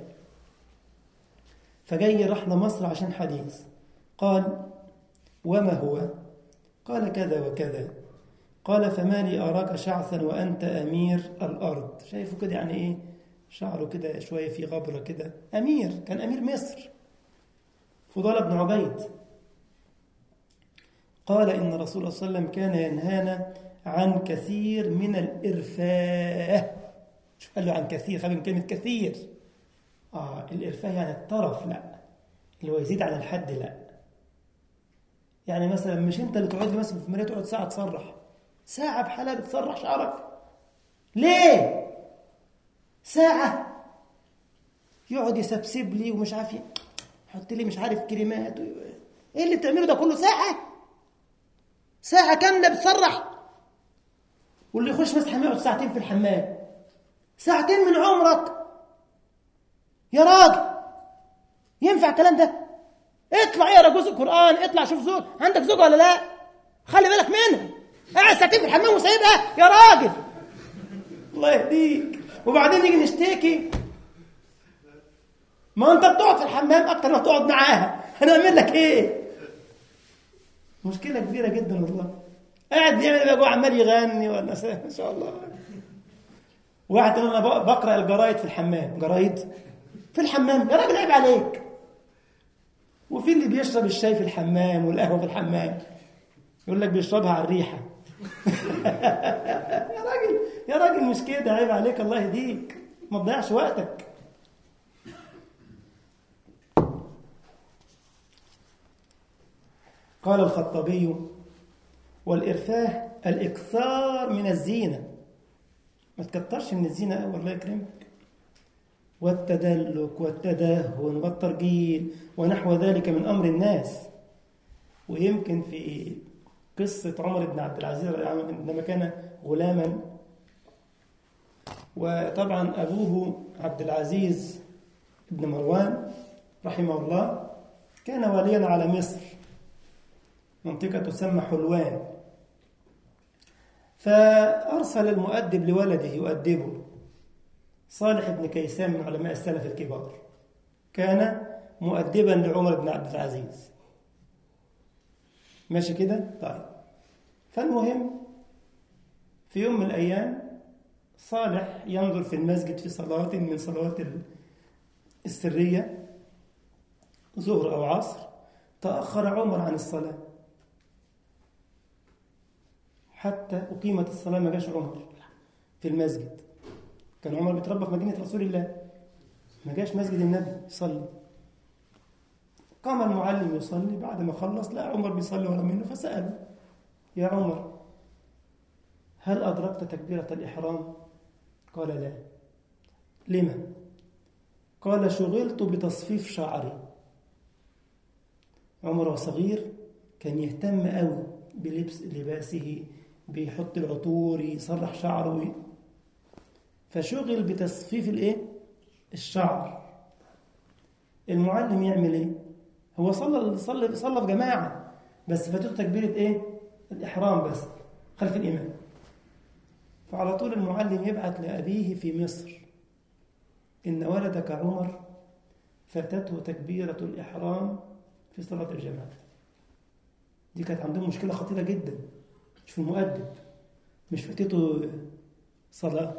فجاي راح لمصر عشان حديث قال وما هو قال كذا وكذا قال فما لي أراك شعثا وأنت أمير الأرض شايفه كده يعني إيه شعره كده شوية في غبرة كده أمير كان أمير مصر فضال بن عبيد قال إن رسول الله صلى الله عليه وسلم كان ينهانا عن كثير من الإرفاه شوف قال له عن كثير خلي من كلمة كثير آه الإرفاه يعني الطرف لا اللي هو يزيد عن الحد لا يعني مثلا مش أنت اللي تقعد لي مثلا في مرية تقعد ساعة تسرح ساعة بحالها بتسرح شعرك ليه؟ ساعة يقعد يسبسب لي ومش عارف يحط لي مش عارف كلمات و... ايه اللي بتعمله ده كله ساعة ساعة كاملة بتسرح واللي يخش مسح يقعد ساعتين في الحمام ساعتين من عمرك يا راجل ينفع الكلام ده اطلع اقرا جزء قرآن اطلع شوف زوج عندك زوج ولا لا خلي بالك منها قاعد ساعتين في الحمام وسايبها يا راجل الله يهديك وبعدين نيجي نشتكي ما انت بتقعد في الحمام اكتر ما تقعد معاها هنعمل لك ايه مشكله كبيره جدا والله قاعد بيعمل ايه جوه عمال يغني ولا ما شاء الله واحد انا بقرا الجرايد في الحمام جرايد في الحمام يا راجل عيب عليك وفي اللي بيشرب الشاي في الحمام والقهوه في الحمام يقول لك بيشربها على الريحه يا راجل يا راجل مش كده عيب عليك الله يهديك ما تضيعش وقتك قال الخطابي والإرفاه الإكثار من الزينة ما تكترش من الزينة أوي الله يكرمك والتدلك والتدهن والترجيل ونحو ذلك من أمر الناس ويمكن في قصة عمر بن عبد العزيز عندما كان غلاما وطبعا أبوه عبد العزيز بن مروان رحمه الله كان واليا على مصر منطقة تسمى حلوان فأرسل المؤدب لولده يؤدبه صالح بن كيسان من علماء السلف الكبار كان مؤدبا لعمر بن عبد العزيز ماشي كده طيب فالمهم في يوم من الأيام صالح ينظر في المسجد في صلاة من صلوات السرية ظهر أو عصر تأخر عمر عن الصلاة حتى أقيمت الصلاة ما جاش عمر في المسجد كان عمر بيتربى في مدينة رسول الله ما جاش مسجد النبي يصلي قام المعلم يصلي بعد ما خلص لا عمر بيصلي ورا منه فسأله يا عمر هل أدركت تكبيرة الإحرام؟ قال لا لما؟ قال شغلت بتصفيف شعري عمر وصغير كان يهتم قوي بلبس لباسه بيحط العطور يسرح شعره فشغل بتصفيف الايه الشعر المعلم يعمل ايه هو صلى صلى صلى في جماعه بس فاتته تكبيره ايه الاحرام بس خلف الامام فعلى طول المعلم يبعث لابيه في مصر ان ولدك عمر فاتته تكبيره الاحرام في صلاه الجماعه دي كانت عندهم مشكله خطيره جدا مش في المؤدب مش فاتته صلاه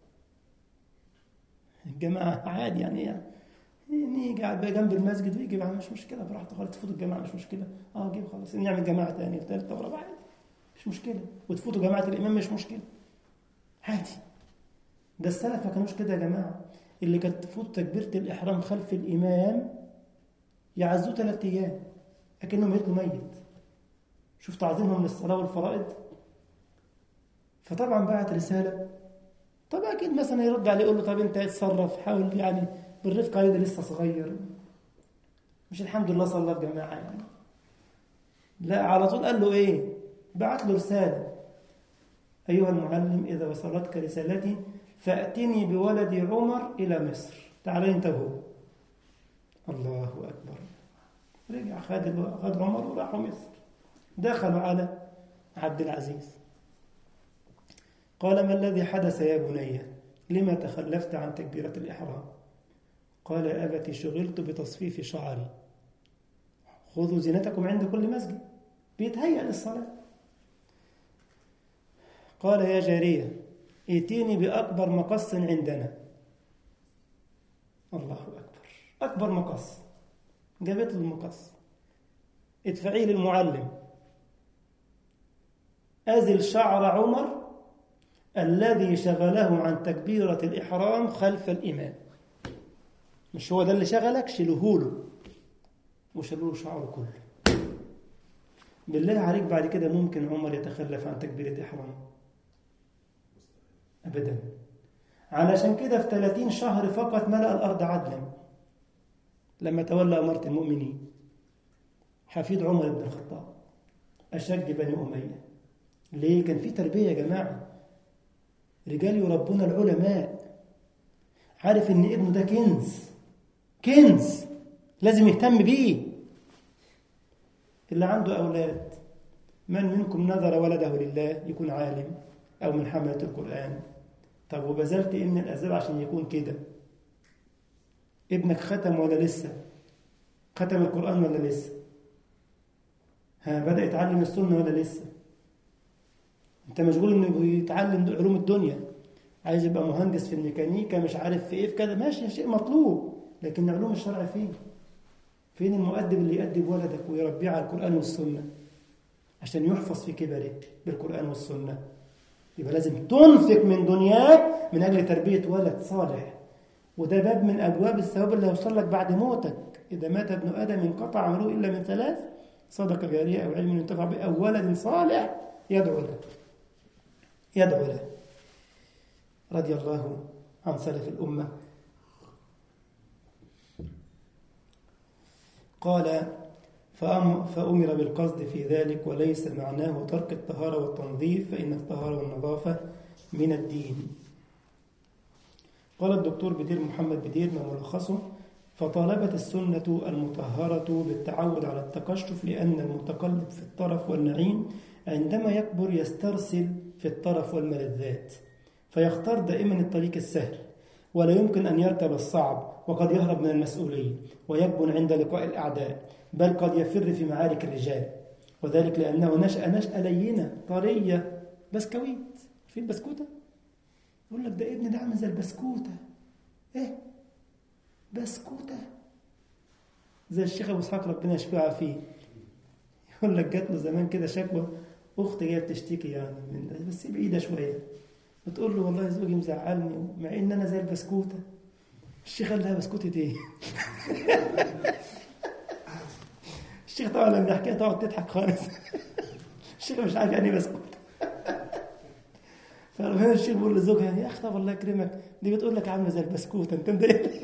الجماعة عادي يعني يعني نيجي قاعد بقى جنب المسجد ويجي بقى مش مشكلة براحته خالص تفوتوا الجماعة مش مشكلة اه جيب خلاص نعمل جماعة تانية وثالثة ورابعة عادي مش مشكلة وتفوتوا جماعة الإمام مش مشكلة عادي ده السلف ما كانوش كده يا جماعة اللي كانت تفوت تكبيرة الإحرام خلف الإمام يعزوه ثلاث أيام لكنه ميت له ميت شوف تعظيمهم للصلاة والفرائض فطبعا بعت رسالة طب اكيد مثلا يرد عليه يقول له طب انت اتصرف حاول يعني بالرفق عليه ده لسه صغير مش الحمد لله صلى في جماعه يعني لا على طول قال له ايه بعت له رساله ايها المعلم اذا وصلتك رسالتي فاتني بولدي عمر الى مصر تعال انت هو الله اكبر رجع خد خد عمر وراحوا مصر دخلوا على عبد العزيز قال ما الذي حدث يا بني لما تخلفت عن تكبيرة الإحرام قال يا أبت شغلت بتصفيف شعري خذوا زينتكم عند كل مسجد بيتهيأ للصلاة قال يا جارية ائتيني بأكبر مقص عندنا الله أكبر أكبر مقص جابت له المقص ادفعيه للمعلم أزل شعر عمر الذي شغله عن تكبيرة الإحرام خلف الإمام مش هو ده اللي شغلك شيلوه وشيلوا له شعره كله بالله عليك بعد كده ممكن عمر يتخلف عن تكبيرة إحرام أبدا علشان كده في 30 شهر فقط ملأ الأرض عدلا لما تولى أمارة المؤمنين حفيد عمر بن الخطاب أشد بني أمية ليه؟ كان في تربية يا جماعة رجال يربون العلماء عارف ان ابنه ده كنز كنز لازم يهتم بيه اللي عنده اولاد من منكم نذر ولده لله يكون عالم او من حمله القران طب وبذلت ايه من الاسباب عشان يكون كده ابنك ختم ولا لسه ختم القران ولا لسه ها بدا يتعلم السنه ولا لسه انت مشغول انه يتعلم علوم الدنيا عايز يبقى مهندس في الميكانيكا مش عارف في ايه في كذا ماشي شيء مطلوب لكن علوم الشرع فين فين المؤدب اللي يأدب ولدك ويربيه على القرآن والسنة عشان يحفظ في كبره بالقرآن والسنة يبقى لازم تنفق من دنياك من أجل تربية ولد صالح وده باب من أبواب الثواب اللي هيوصل لك بعد موتك إذا مات ابن آدم انقطع عمله إلا من ثلاث صدقة جارية أو علم ينتفع به أو ولد صالح يدعو له يدعو له رضي الله عن سلف الأمة قال فأم فأمر بالقصد في ذلك وليس معناه ترك الطهارة والتنظيف فإن الطهارة والنظافة من الدين قال الدكتور بدير محمد بدير ما ملخصه فطالبت السنة المطهرة بالتعود على التقشف لأن المتقلب في الطرف والنعيم عندما يكبر يسترسل في الطرف والملذات فيختار دائما الطريق السهل ولا يمكن أن يركب الصعب وقد يهرب من المسؤولية ويجبن عند لقاء الأعداء بل قد يفر في معارك الرجال وذلك لأنه نشأ نشأة لينة طرية بسكويت في البسكوتة يقول لك ده ابني ده عامل زي البسكوتة ايه بسكوتة زي الشيخ ابو اسحاق ربنا يشفيه ويعافيه يقول لك جات له زمان كده شكوى اخت جايه بتشتكي يعني من ده بس بعيده شويه بتقول له والله زوجي مزعلني مع ان انا زي البسكوته الشيخ قال لها بسكوتة ايه؟ الشيخ طبعا لما يحكيها تقعد تضحك خالص الشيخ مش عارف يعني ايه بسكوت فربنا الشيخ بيقول لزوجها يا اخي طب الله يكرمك دي بتقول لك عامله زي البسكوت انت مضايق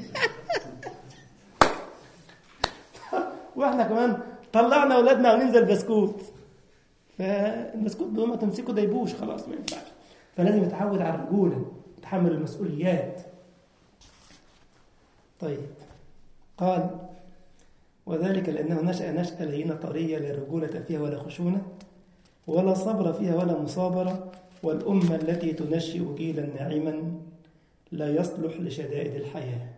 واحنا كمان طلعنا اولادنا عاملين زي البسكوت فالبسكوت بدون ما تمسكه ده يبوش خلاص ما ينفعش فلازم يتعود على الرجوله يتحمل المسؤوليات طيب قال وذلك لأنه نشأ نشأة لينة طرية لا رجولة فيها ولا خشونة ولا صبر فيها ولا مصابرة والأمة التي تنشئ جيلا ناعما لا يصلح لشدائد الحياة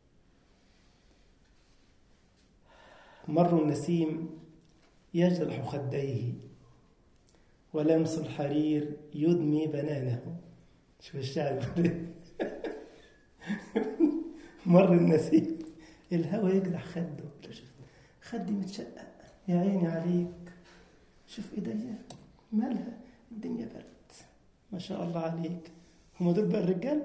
مر النسيم يجرح خديه ولمس الحرير يدمي بنانه شوف الشعر مر النسيم الهوى يجرح خده خدي متشقق يا عيني عليك شوف ايديا مالها الدنيا برد ما شاء الله عليك هم دول بقى الرجال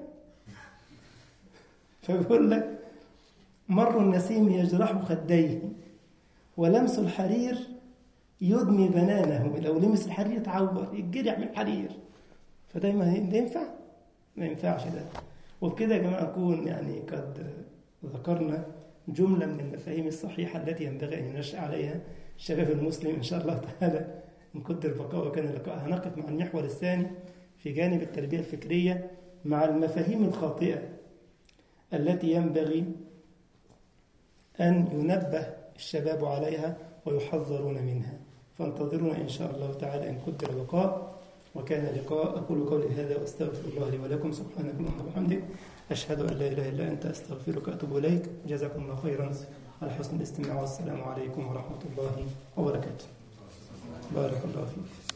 فبيقول لك مر النسيم يجرح خديه ولمس الحرير يدمي بنانه لو لمس الحرير يتعور يتجرع من الحرير فده ما ينفع ما ينفعش ده وبكده يا جماعه نكون يعني قد ذكرنا جملة من المفاهيم الصحيحة التي ينبغي أن ينشأ عليها الشباب المسلم إن شاء الله تعالى إن قدر البقاء وكان اللقاء هنقف مع المحور الثاني في جانب التربية الفكرية مع المفاهيم الخاطئة التي ينبغي أن ينبه الشباب عليها ويحذرون منها فانتظرونا إن شاء الله تعالى إن قدر البقاء وكان لقاء أقول قولي هذا وأستغفر الله لي ولكم سبحانك اللهم وبحمدك أشهد أن لا إله إلا أنت أستغفرك وأتوب إليك جزاكم الله خيرا على حسن الاستماع والسلام عليكم ورحمة الله وبركاته بارك الله فيك